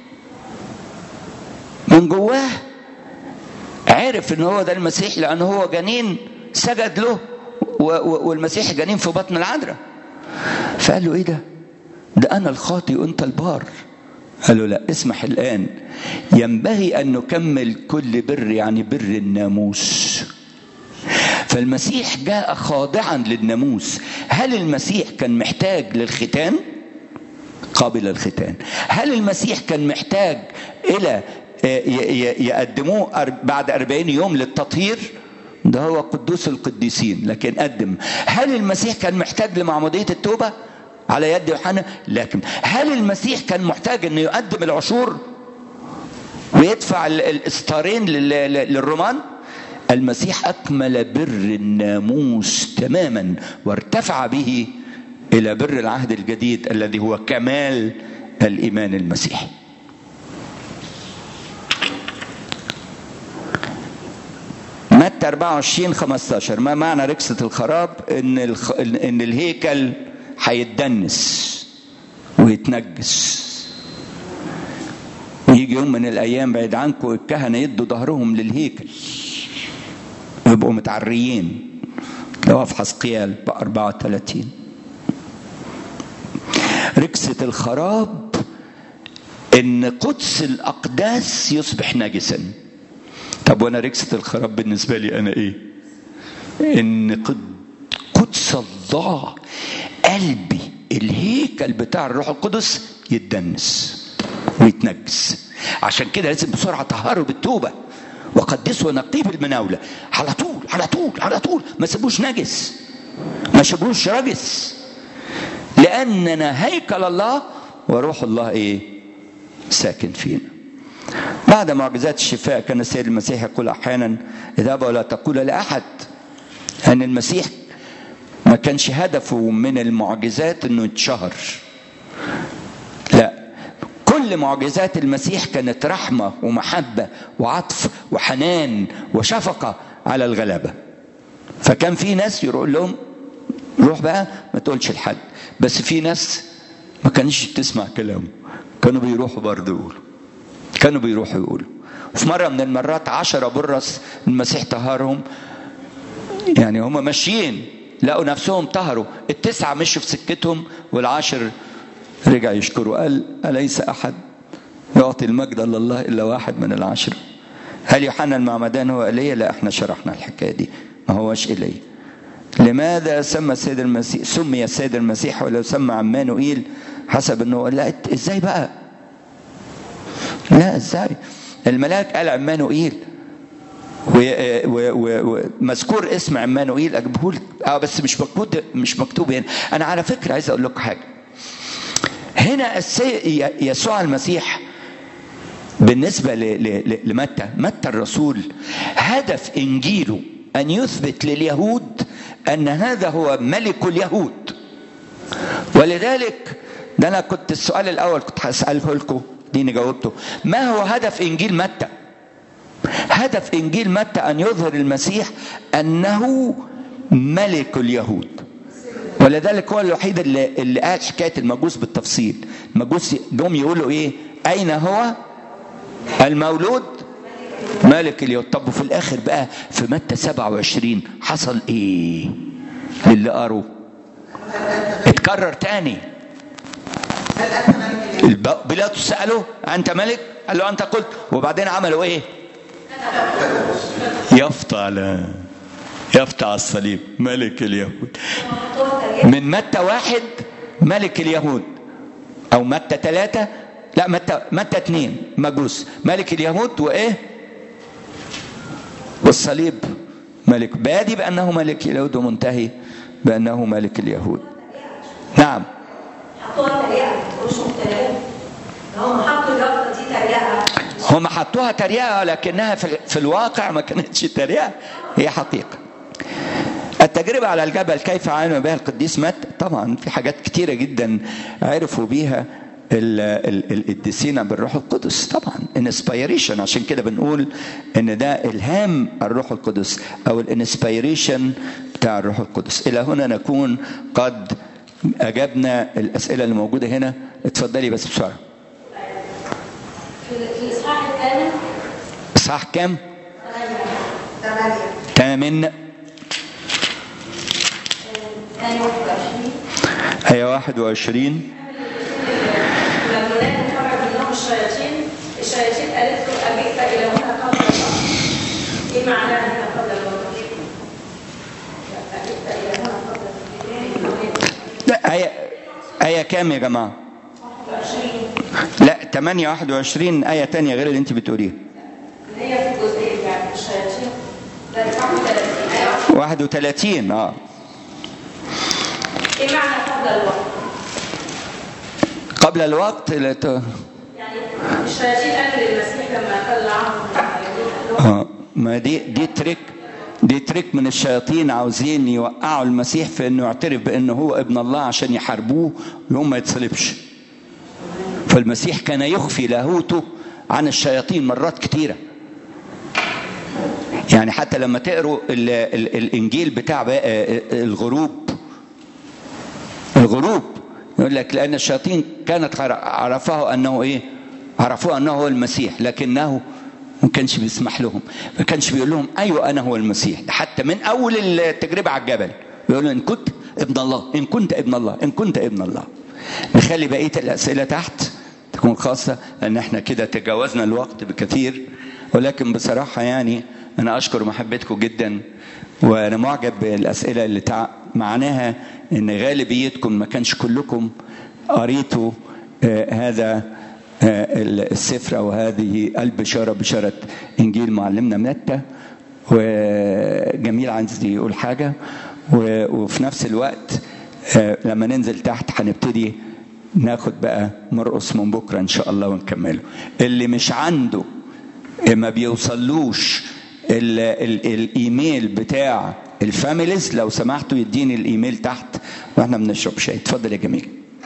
من جواه عرف ان هو ده المسيح لان هو جنين سجد له و- و- والمسيح جنين في بطن العذراء فقال له ايه ده ده انا الخاطي وانت البار قال له لا اسمح الان ينبغي ان نكمل كل بر يعني بر الناموس فالمسيح جاء خاضعا للناموس هل المسيح كان محتاج للختان قابل الختان هل المسيح كان محتاج إلى ي- ي- يقدموه أر- بعد أربعين يوم للتطهير ده هو قدوس القديسين لكن قدم هل المسيح كان محتاج لمعمودية التوبة على يد يوحنا لكن هل المسيح كان محتاج انه يقدم العشور ويدفع ال- الاستارين لل- لل- للرومان المسيح اكمل بر الناموس تماما وارتفع به الى بر العهد الجديد الذي هو كمال الايمان المسيحي متى 24 15 ما معنى ركسة الخراب ان الخ... ان الهيكل هيتدنس ويتنجس ويجي يوم من الايام بعيد عنكم الكهنه يدوا ظهرهم للهيكل ويبقوا متعريين لو في حسقيال ب 34 ركسة الخراب ان قدس الاقداس يصبح نجسا طب وانا ركسة الخراب بالنسبة لي انا ايه ان قد- قدس الله قلبي الهيكل بتاع الروح القدس يتدنس ويتنجس عشان كده لازم بسرعة طهره بالتوبة وقدسه ونقيه بالمناولة على طول على طول على طول ما سيبوش نجس ما سيبوش رجس لأننا هيكل الله وروح الله إيه ساكن فينا بعد معجزات الشفاء كان السيد المسيح يقول أحيانا اذهبوا ولا تقول لأحد أن المسيح ما كانش هدفه من المعجزات أنه يتشهر لا كل معجزات المسيح كانت رحمة ومحبة وعطف وحنان وشفقة على الغلابة فكان في ناس يقول لهم روح بقى ما تقولش لحد بس في ناس ما كانش تسمع كلامه كانوا بيروحوا برضه يقولوا كانوا بيروحوا يقولوا في مرة من المرات عشرة برص المسيح طهرهم يعني هم ماشيين لقوا نفسهم طهروا التسعة مشوا في سكتهم والعاشر رجع يشكره قال أليس أحد يعطي المجد لله إلا واحد من العشرة هل يوحنا المعمدان هو إيليا لا احنا شرحنا الحكاية دي ما هوش إيليا لماذا سمى السيد المسيح سمي السيد المسيح ولو سمى عمانوئيل حسب انه لا ازاي بقى لا ازاي الملاك قال عمانوئيل ومذكور اسم عمانوئيل اجيبه لك اه بس مش مكتوب مش مكتوب هنا انا على فكره عايز اقول لكم حاجه هنا السي... يسوع المسيح بالنسبة ل- ل- ل- لمتى متى الرسول هدف إنجيله أن يثبت لليهود أن هذا هو ملك اليهود ولذلك ده أنا كنت السؤال الأول كنت هسأله لكم ديني جاوبته ما هو هدف إنجيل متى هدف إنجيل متى أن يظهر المسيح أنه ملك اليهود ولذلك هو الوحيد اللي, اللي قال حكاية المجوس بالتفصيل المجوس جم يقولوا إيه أين هو المولود ملك اليهود طب وفي الآخر بقى في متى 27 حصل إيه للي قروا اتكرر تاني الب- بيلاطس سأله أنت ملك قال له أنت قلت وبعدين عملوا إيه يفطى على يفطى على الصليب ملك اليهود من متى واحد ملك اليهود او متى ثلاثة لا متى متى اثنين مجوس ملك اليهود وايه والصليب ملك بادي بانه ملك اليهود ومنتهي بانه ملك اليهود نعم حطوها تريقه مش مختلفين هم حطوا اليافطه دي تريقه هم حطوها تريقة لكنها في, في الواقع ما كانتش تريقة هي حقيقة التجربة على الجبل كيف علم بها القديس متى طبعا في حاجات كتيرة جدا عرفوا بيها ال- ال- القديسين بالروح القدس طبعا انسبيريشن عشان كده بنقول ان ده الهام الروح القدس او الانسبيريشن بتاع الروح القدس الى هنا نكون قد اجبنا الاسئله اللي موجوده هنا اتفضلي بس بسرعه في في الاصحاح الثامن صح كام ثمانية تامن ثاني 21 آية 21 لما نادى خرج منهم الشياطين الشياطين قالت له أجئت إلى هنا قبل الوقت إيه معناها هنا قبل الوقت؟ أجئت إلى هنا قبل الوقت لا آية آية كام يا جماعة؟ لا 8 21 آية تانية غير اللي أنت بتقوليها اللي هي في الجزئية بتاعت الشياطين ده 31 أيوة 31 اه إيه معنى قبل الوقت؟ قبل الوقت لا ت... يعني الشياطين قالوا للمسيح لما طلعهم من اليهود قال لهم آه. ما دي دي تريك دي تريك من الشياطين عاوزين يوقعوا المسيح في انه يعترف بانه هو ابن الله عشان يحاربوه يوم ما يتصلبش فالمسيح كان يخفي لاهوته عن الشياطين مرات كتيره يعني حتى لما تقروا ال ال الانجيل بتاع بقى- الغروب الغروب يقول لك لان الشياطين كانت عر- عرفه انه ايه عرفوه انه هو المسيح لكنه ما كانش بيسمح لهم ما كانش بيقول لهم ايوه انا هو المسيح حتى من اول التجربه على الجبل بيقول له ان كنت ابن الله ان كنت ابن الله ان كنت ابن الله نخلي بقيه الاسئله تحت تكون خاصه لان احنا كده تجاوزنا الوقت بكثير ولكن بصراحه يعني انا اشكر محبتكم جدا وانا معجب بالاسئله اللي تع... معناها ان غالبيتكم ما كانش كلكم قريتوا آه هذا آه السفر او هذه البشاره بشاره انجيل معلمنا متى وجميل عايز يقول حاجه و... وفي نفس الوقت آه لما ننزل تحت هنبتدي ناخد بقى مرقص من بكره ان شاء الله ونكمله اللي مش عنده ما بيوصلوش ال ال الايميل بتاع الفاميليز لو سمحتوا يديني الايميل تحت واحنا بنشرب شاي اتفضل يا جميل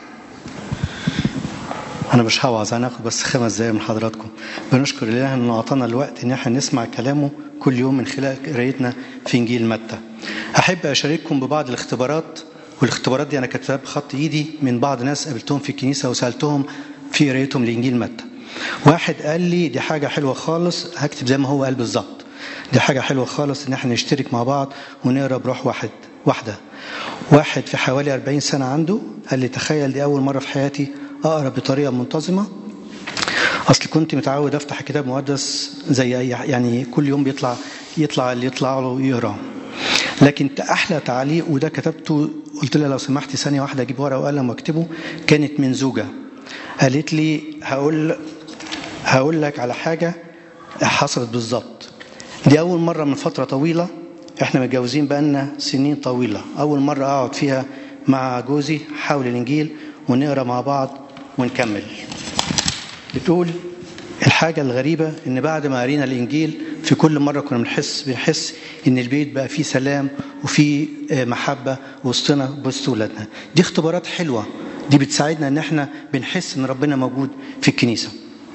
انا مش هوعظ هناخد بس خمس دقايق من حضراتكم بنشكر الله انه اعطانا الوقت ان احنا نسمع كلامه كل يوم من خلال قرايتنا في انجيل متى احب اشارككم ببعض الاختبارات والاختبارات دي انا كتبتها بخط ايدي من بعض ناس قابلتهم في الكنيسه وسالتهم في قرايتهم لانجيل متى واحد قال لي دي حاجه حلوه خالص هكتب زي ما هو قال بالظبط دي حاجه حلوه خالص ان احنا نشترك مع بعض ونقرا بروح واحد واحده واحد في حوالي 40 سنه عنده قال لي تخيل دي اول مره في حياتي اقرا بطريقه منتظمه اصل كنت متعود افتح كتاب مقدس زي اي يعني كل يوم بيطلع يطلع اللي يطلع له يقرا لكن احلى تعليق وده كتبته قلت لها لو سمحتي ثانيه واحده اجيب ورقه وقلم واكتبه كانت من زوجه قالت لي هقول هقول لك على حاجه حصلت بالظبط دي اول مره من فتره طويله احنا متجوزين بقالنا سنين طويله اول مره اقعد فيها مع جوزي حول الانجيل ونقرا مع بعض ونكمل بتقول الحاجة الغريبة إن بعد ما قرينا الإنجيل في كل مرة كنا بنحس بنحس إن البيت بقى فيه سلام وفيه آه، محبة وسطنا وسط ولادنا. دي اختبارات حلوة دي بتساعدنا إن إحنا بنحس إن ربنا موجود في الكنيسة.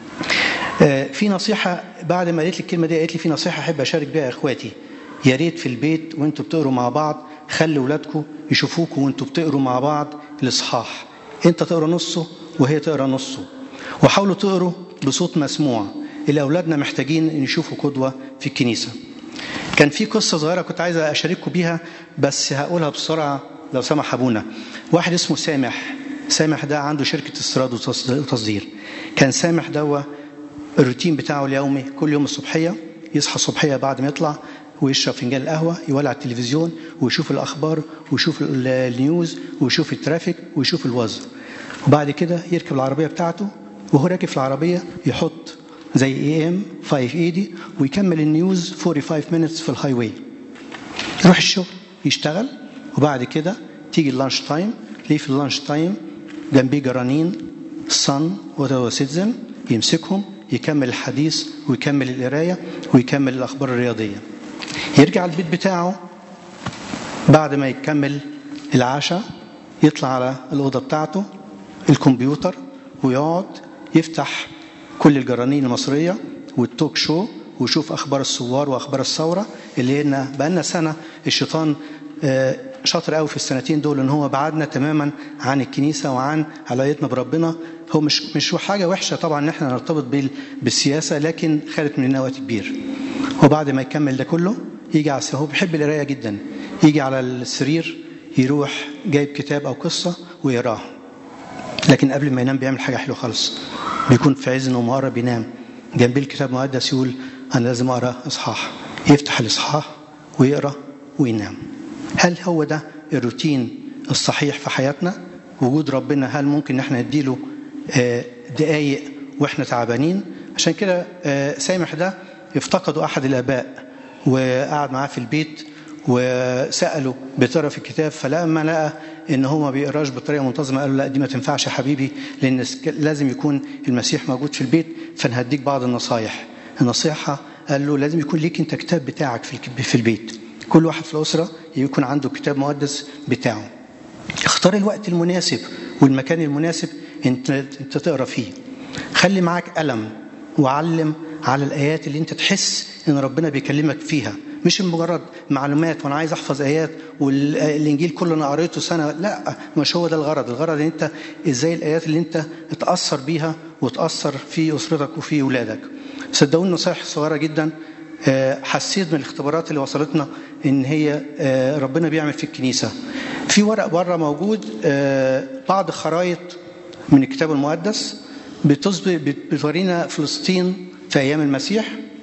آه، في نصيحة بعد ما قالت لي الكلمة دي قالت لي في نصيحة أحب أشارك بيها يا إخواتي. يا ريت في البيت وأنتوا بتقروا مع بعض خلي ولادكم يشوفوكوا وأنتوا بتقروا مع بعض الإصحاح. أنت تقرا نصه وهي تقرا نصه. وحاولوا تقروا بصوت مسموع اللي أولادنا محتاجين إن يشوفوا قدوة في الكنيسة كان في قصة صغيرة كنت عايز أشارككم بيها بس هقولها بسرعة لو سمح أبونا واحد اسمه سامح سامح ده عنده شركة استيراد وتص- وتصدير كان سامح دوا الروتين بتاعه اليومي كل يوم الصبحية يصحى الصبحية بعد ما يطلع ويشرب فنجان القهوة يولع التلفزيون ويشوف الأخبار ويشوف ال- النيوز ويشوف الترافيك ويشوف الوزن وبعد كده يركب العربية بتاعته وهو راكب في العربية يحط زي اي ام 580 ويكمل النيوز 45 minutes في الهاي واي يروح الشغل يشتغل وبعد كده تيجي اللانش تايم ليه في اللانش تايم جنبيه جرانين صن وتو سيتزن يمسكهم يكمل الحديث ويكمل القرايه ويكمل الاخبار الرياضيه يرجع البيت بتاعه بعد ما يكمل العشاء يطلع على الأوضة بتاعته الكمبيوتر ويقعد يفتح كل الجرانين المصرية والتوك شو ويشوف أخبار الثوار وأخبار الثورة اللي هنا بقالنا سنة الشيطان آه، شاطر قوي في السنتين دول ان هو بعدنا تماما عن الكنيسه وعن علاقتنا بربنا هو مش مش حاجه وحشه طبعا ان احنا نرتبط بال- بالسياسه لكن خدت مننا وقت كبير وبعد ما يكمل ده كله يجي على هو بيحب القرايه جدا يجي على السرير يروح جايب كتاب او قصه ويقراها لكن قبل ما ينام بيعمل حاجه حلوه خالص بيكون في عز انه مقرب ينام جنبيه الكتاب المقدس يقول انا لازم اقرا اصحاح يفتح الاصحاح ويقرا وينام هل هو ده الروتين الصحيح في حياتنا وجود ربنا هل ممكن ان احنا نديله آه، دقايق واحنا تعبانين عشان كده آه، سامح ده افتقدوا احد الاباء وقعد معاه في البيت وساله بتقرا في الكتاب فلما لقى ان هو ما بيقراش بطريقه منتظمه قال له لا دي ما تنفعش يا حبيبي لان لازم يكون المسيح موجود في البيت فانا هديك بعض النصايح النصيحه قال له لازم يكون ليك انت كتاب بتاعك في الك- في البيت كل واحد في الاسره يكون عنده كتاب مقدس بتاعه اختار الوقت المناسب والمكان المناسب انت انت تقرا فيه خلي معاك قلم وعلم على الايات اللي انت تحس ان ربنا بيكلمك فيها مش مجرد معلومات وانا عايز احفظ ايات والانجيل كله انا قريته سنه لا مش هو ده الغرض الغرض ان انت ازاي الايات اللي انت اتاثر بيها وتاثر في اسرتك وفي اولادك صدقوني نصايح صغيره جدا آه، حسيت من الاختبارات اللي وصلتنا ان هي آه، ربنا بيعمل في الكنيسه في ورق بره موجود آه، بعض خرايط من الكتاب المقدس بتصب- بت- بتورينا فلسطين في ايام المسيح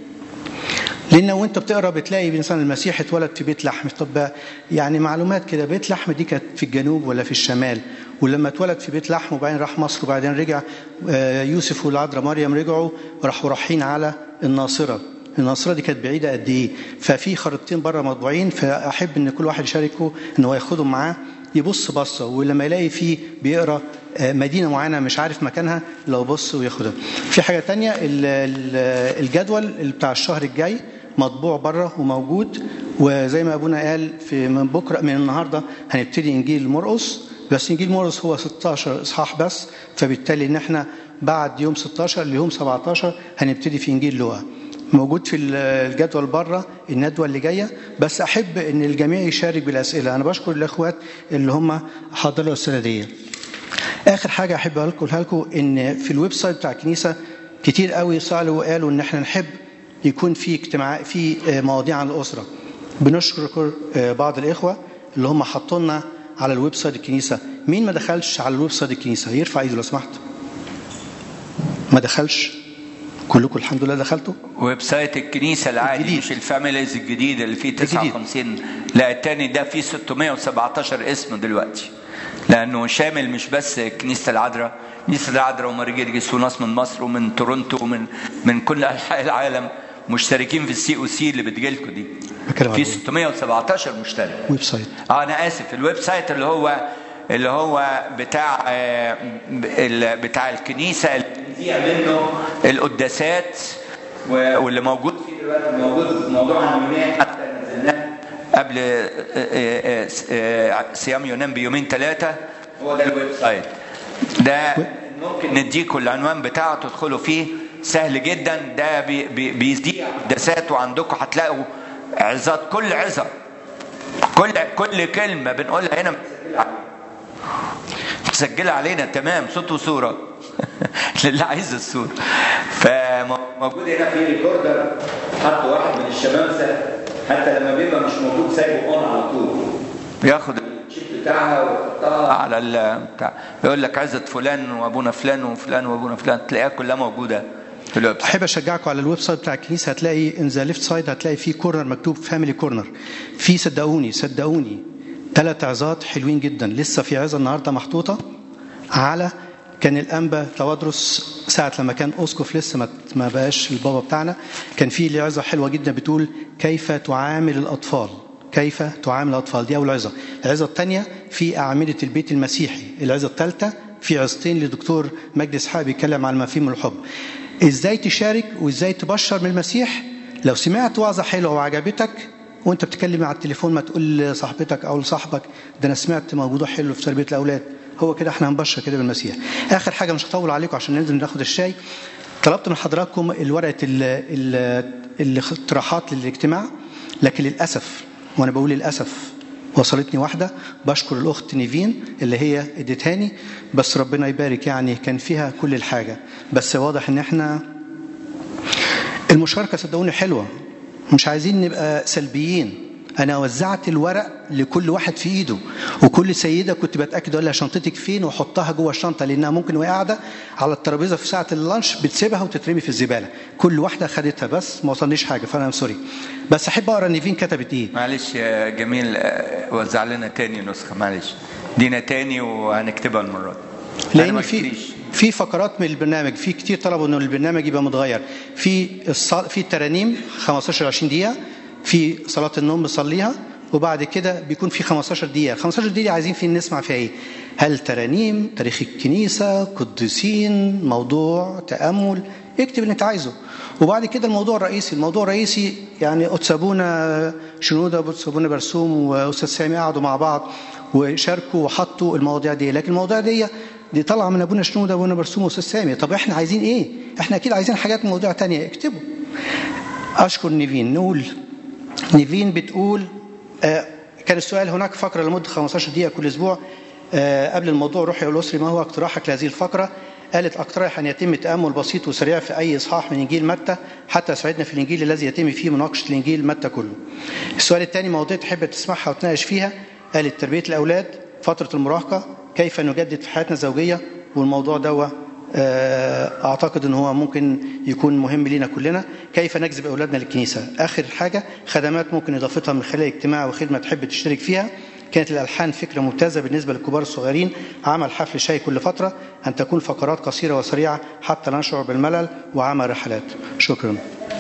لان وانت بتقرا بتلاقي مثلا المسيح اتولد في بيت لحم طب يعني معلومات كده بيت لحم دي كانت في الجنوب ولا في الشمال ولما اتولد في بيت لحم وبعدين راح مصر وبعدين رجع آه، يوسف والعذراء مريم رجعوا راحوا رايحين على الناصره الناصره دي كانت بعيده قد ايه ففي خريطتين بره مطبوعين فاحب ان كل واحد يشاركه ان هو ياخدهم معاه يبص بصه ولما يلاقي فيه بيقرا آه، مدينه معينه مش عارف مكانها لو بص وياخدها في حاجه تانية ال- ال- الجدول اللي بتاع الشهر الجاي مطبوع بره وموجود وزي ما ابونا قال في من بكره من النهارده هنبتدي انجيل مرقس بس انجيل مرقس هو 16 اصحاح بس فبالتالي ان احنا بعد يوم 16 ليوم 17 هنبتدي في انجيل لوقا موجود في الجدول بره الندوه اللي جايه بس احب ان الجميع يشارك بالاسئله انا بشكر الاخوات اللي هم حضروا الاسئله دي اخر حاجه احب اقولها لكم ان في الويب سايت بتاع الكنيسه كتير قوي سالوا وقالوا ان احنا نحب يكون في اجتماع في آه، مواضيع عن الاسره بنشكر آه، بعض الاخوه اللي هم حطوا لنا على الويب سايت الكنيسه مين ما دخلش على الويب سايت الكنيسه يرفع ايده لو سمحت ما دخلش كلكم الحمد لله دخلتوا ويب سايت الكنيسة العادي الجديد. مش الفاميليز الجديد اللي فيه الجديد. 59 لا التاني ده فيه 617 اسم دلوقتي لأنه شامل مش بس كنيسة العذراء كنيسة العذراء ومرجرجس وناس من مصر ومن تورونتو ومن من كل أنحاء العالم مشتركين في السي او سي اللي بتجيلكوا دي بتكلم في عن 617 مشترك ويب سايت اه انا اسف الويب سايت اللي هو اللي هو بتاع آه، ال- بتاع الكنيسه بنذيع منه القداسات و- واللي موجود فيه دلوقتي موجود في موضوع اليونان حتى نزلناه قبل آه، آه، آه، صيام يونان بيومين ثلاثه هو ده الويب سايت ده ممكن نديكم العنوان بتاعه تدخلوا فيه سهل جدا ده بي- بي- بيذيع قداسات وعندكم هتلاقوا عظات كل عظه كل كل كلمه بنقولها هنا متسجلة علينا. مسجلة علينا تمام صوت وصورة للي عايز الصورة فموجود هنا في ريكوردر حط واحد من الشمامسة حتى لما بيبقى مش موجود سايبه اون على طول بياخد الشيت بتاعها ويحطها على ال بتاع بيقول لك عزة فلان وابونا فلان وفلان وابونا فلان تلاقيها كلها موجودة في الويب سايت احب اشجعكم على الويب سايت بتاع الكنيسه هتلاقي ان ذا ليفت سايد هتلاقي فيه كورنر مكتوب فاميلي كورنر في صدقوني صدقوني ثلاث عظات حلوين جدا لسه في عظه النهارده محطوطه على كان الانبا توادرس ساعه لما كان اسقف لسه ما- ما بقاش البابا بتاعنا كان في ليه عظه حلوه جدا بتقول كيف تعامل الاطفال كيف تعامل الاطفال دي اول عظه العظه الثانيه في اعمده البيت المسيحي العظه الثالثه في عظتين لدكتور مجدي اسحاق بيتكلم عن مفاهيم الحب ازاي تشارك وازاي تبشر من المسيح لو سمعت وعظه حلوه وعجبتك وانت بتتكلم على التليفون ما تقول لصاحبتك او لصاحبك ده انا سمعت موضوع حلو في تربيه الاولاد هو كده احنا هنبشر كده بالمسيح اخر حاجه مش هطول عليكم عشان ننزل ناخد الشاي طلبت من حضراتكم الورقه ال- ال- الاقتراحات للاجتماع لكن للاسف وانا بقول للاسف وصلتني واحدة بشكر الأخت نيفين اللي هي اديتهاني بس ربنا يبارك يعني كان فيها كل الحاجة بس واضح ان احنا المشاركة صدقوني حلوة مش عايزين نبقى سلبيين أنا وزعت الورق لكل واحد في إيده وكل سيدة كنت بتأكد أقول لها شنطتك فين وأحطها جوه الشنطة لأنها ممكن وهي قاعدة على الترابيزة في ساعة اللانش بتسيبها وتترمي في الزبالة كل واحدة خدتها بس ما وصلنيش حاجة فأنا سوري بس أحب أقرأ نيفين كتبت إيه معلش يا جميل آه، وزع لنا تاني نسخة معلش دينا تاني وهنكتبها المرة دي أنا لان ما في قلتليش. في فقرات من البرنامج في كتير طلبوا انه البرنامج يبقى متغير في الصل... في الترانيم 15 20 دقيقه في صلاه النوم بنصليها وبعد كده بيكون في 15 دقيقه 15 دقيقه عايزين فين نسمع فيها ايه هل ترانيم تاريخ الكنيسه قديسين موضوع تامل اكتب اللي انت عايزه وبعد كده الموضوع الرئيسي الموضوع الرئيسي يعني أتسابونا شنودة وأتسابونا برسوم وأستاذ سامي قعدوا مع بعض وشاركوا وحطوا المواضيع دي لكن المواضيع دي دي طالعه من ابونا شنودة وابونا برسوم واستاذ سامي طب احنا عايزين ايه احنا اكيد عايزين حاجات مواضيع تانية اكتبوا اشكر نيفين نقول نيفين بتقول آه كان السؤال هناك فقره لمده 15 دقيقه كل اسبوع آه قبل الموضوع روحي الاسري ما هو اقتراحك لهذه الفقره قالت اقترح ان يتم تامل بسيط وسريع في اي اصحاح من انجيل متى حتى يساعدنا في الانجيل الذي يتم فيه مناقشه الانجيل متى كله. السؤال الثاني مواضيع تحب تسمعها وتناقش فيها قالت تربيه الاولاد فتره المراهقه كيف نجدد في حياتنا الزوجيه والموضوع ده اعتقد ان هو ممكن يكون مهم لينا كلنا كيف نجذب اولادنا للكنيسه اخر حاجه خدمات ممكن اضافتها من خلال اجتماع وخدمه تحب تشترك فيها كانت الالحان فكره ممتازه بالنسبه للكبار الصغيرين عمل حفل شاي كل فتره ان تكون فقرات قصيره وسريعه حتى لا نشعر بالملل وعمل رحلات شكرا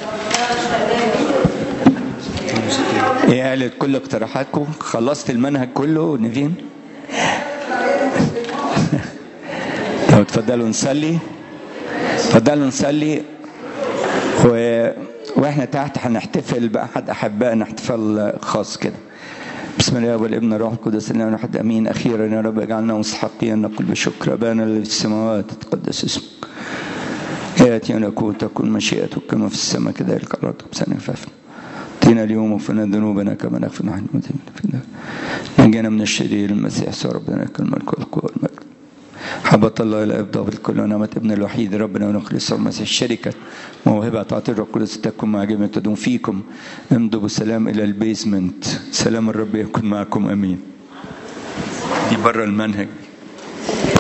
ايه قالت كل اقتراحاتكم خلصت المنهج كله نيفين طب اتفضلوا نصلي اتفضلوا نصلي و... واحنا تحت هنحتفل باحد احبائنا احتفال خاص كده بسم الله والابن الروح القدس الله واحد امين اخيرا يا رب اجعلنا مستحقين نقول بشكر ابانا الذي في السماوات تتقدس اسمك ياتي ملكوتك تكن مشيئتك كما في السماء كذلك على الارض بسنة فافنا اعطينا اليوم وفنا ذنوبنا كما نغفر نحن المذنبين فينا نجينا من الشرير المسيح سوى ربنا لك الملك والقوه والمجد حبة الله الاب ضابط الكل ونعمة ابن الوحيد ربنا ونخلص المسيح الشركة موهبة تعطي الروح القدس تكن مع جميع تدوم فيكم امضوا بالسلام الى البيزمنت سلام الرب يكن معكم امين دي بره المنهج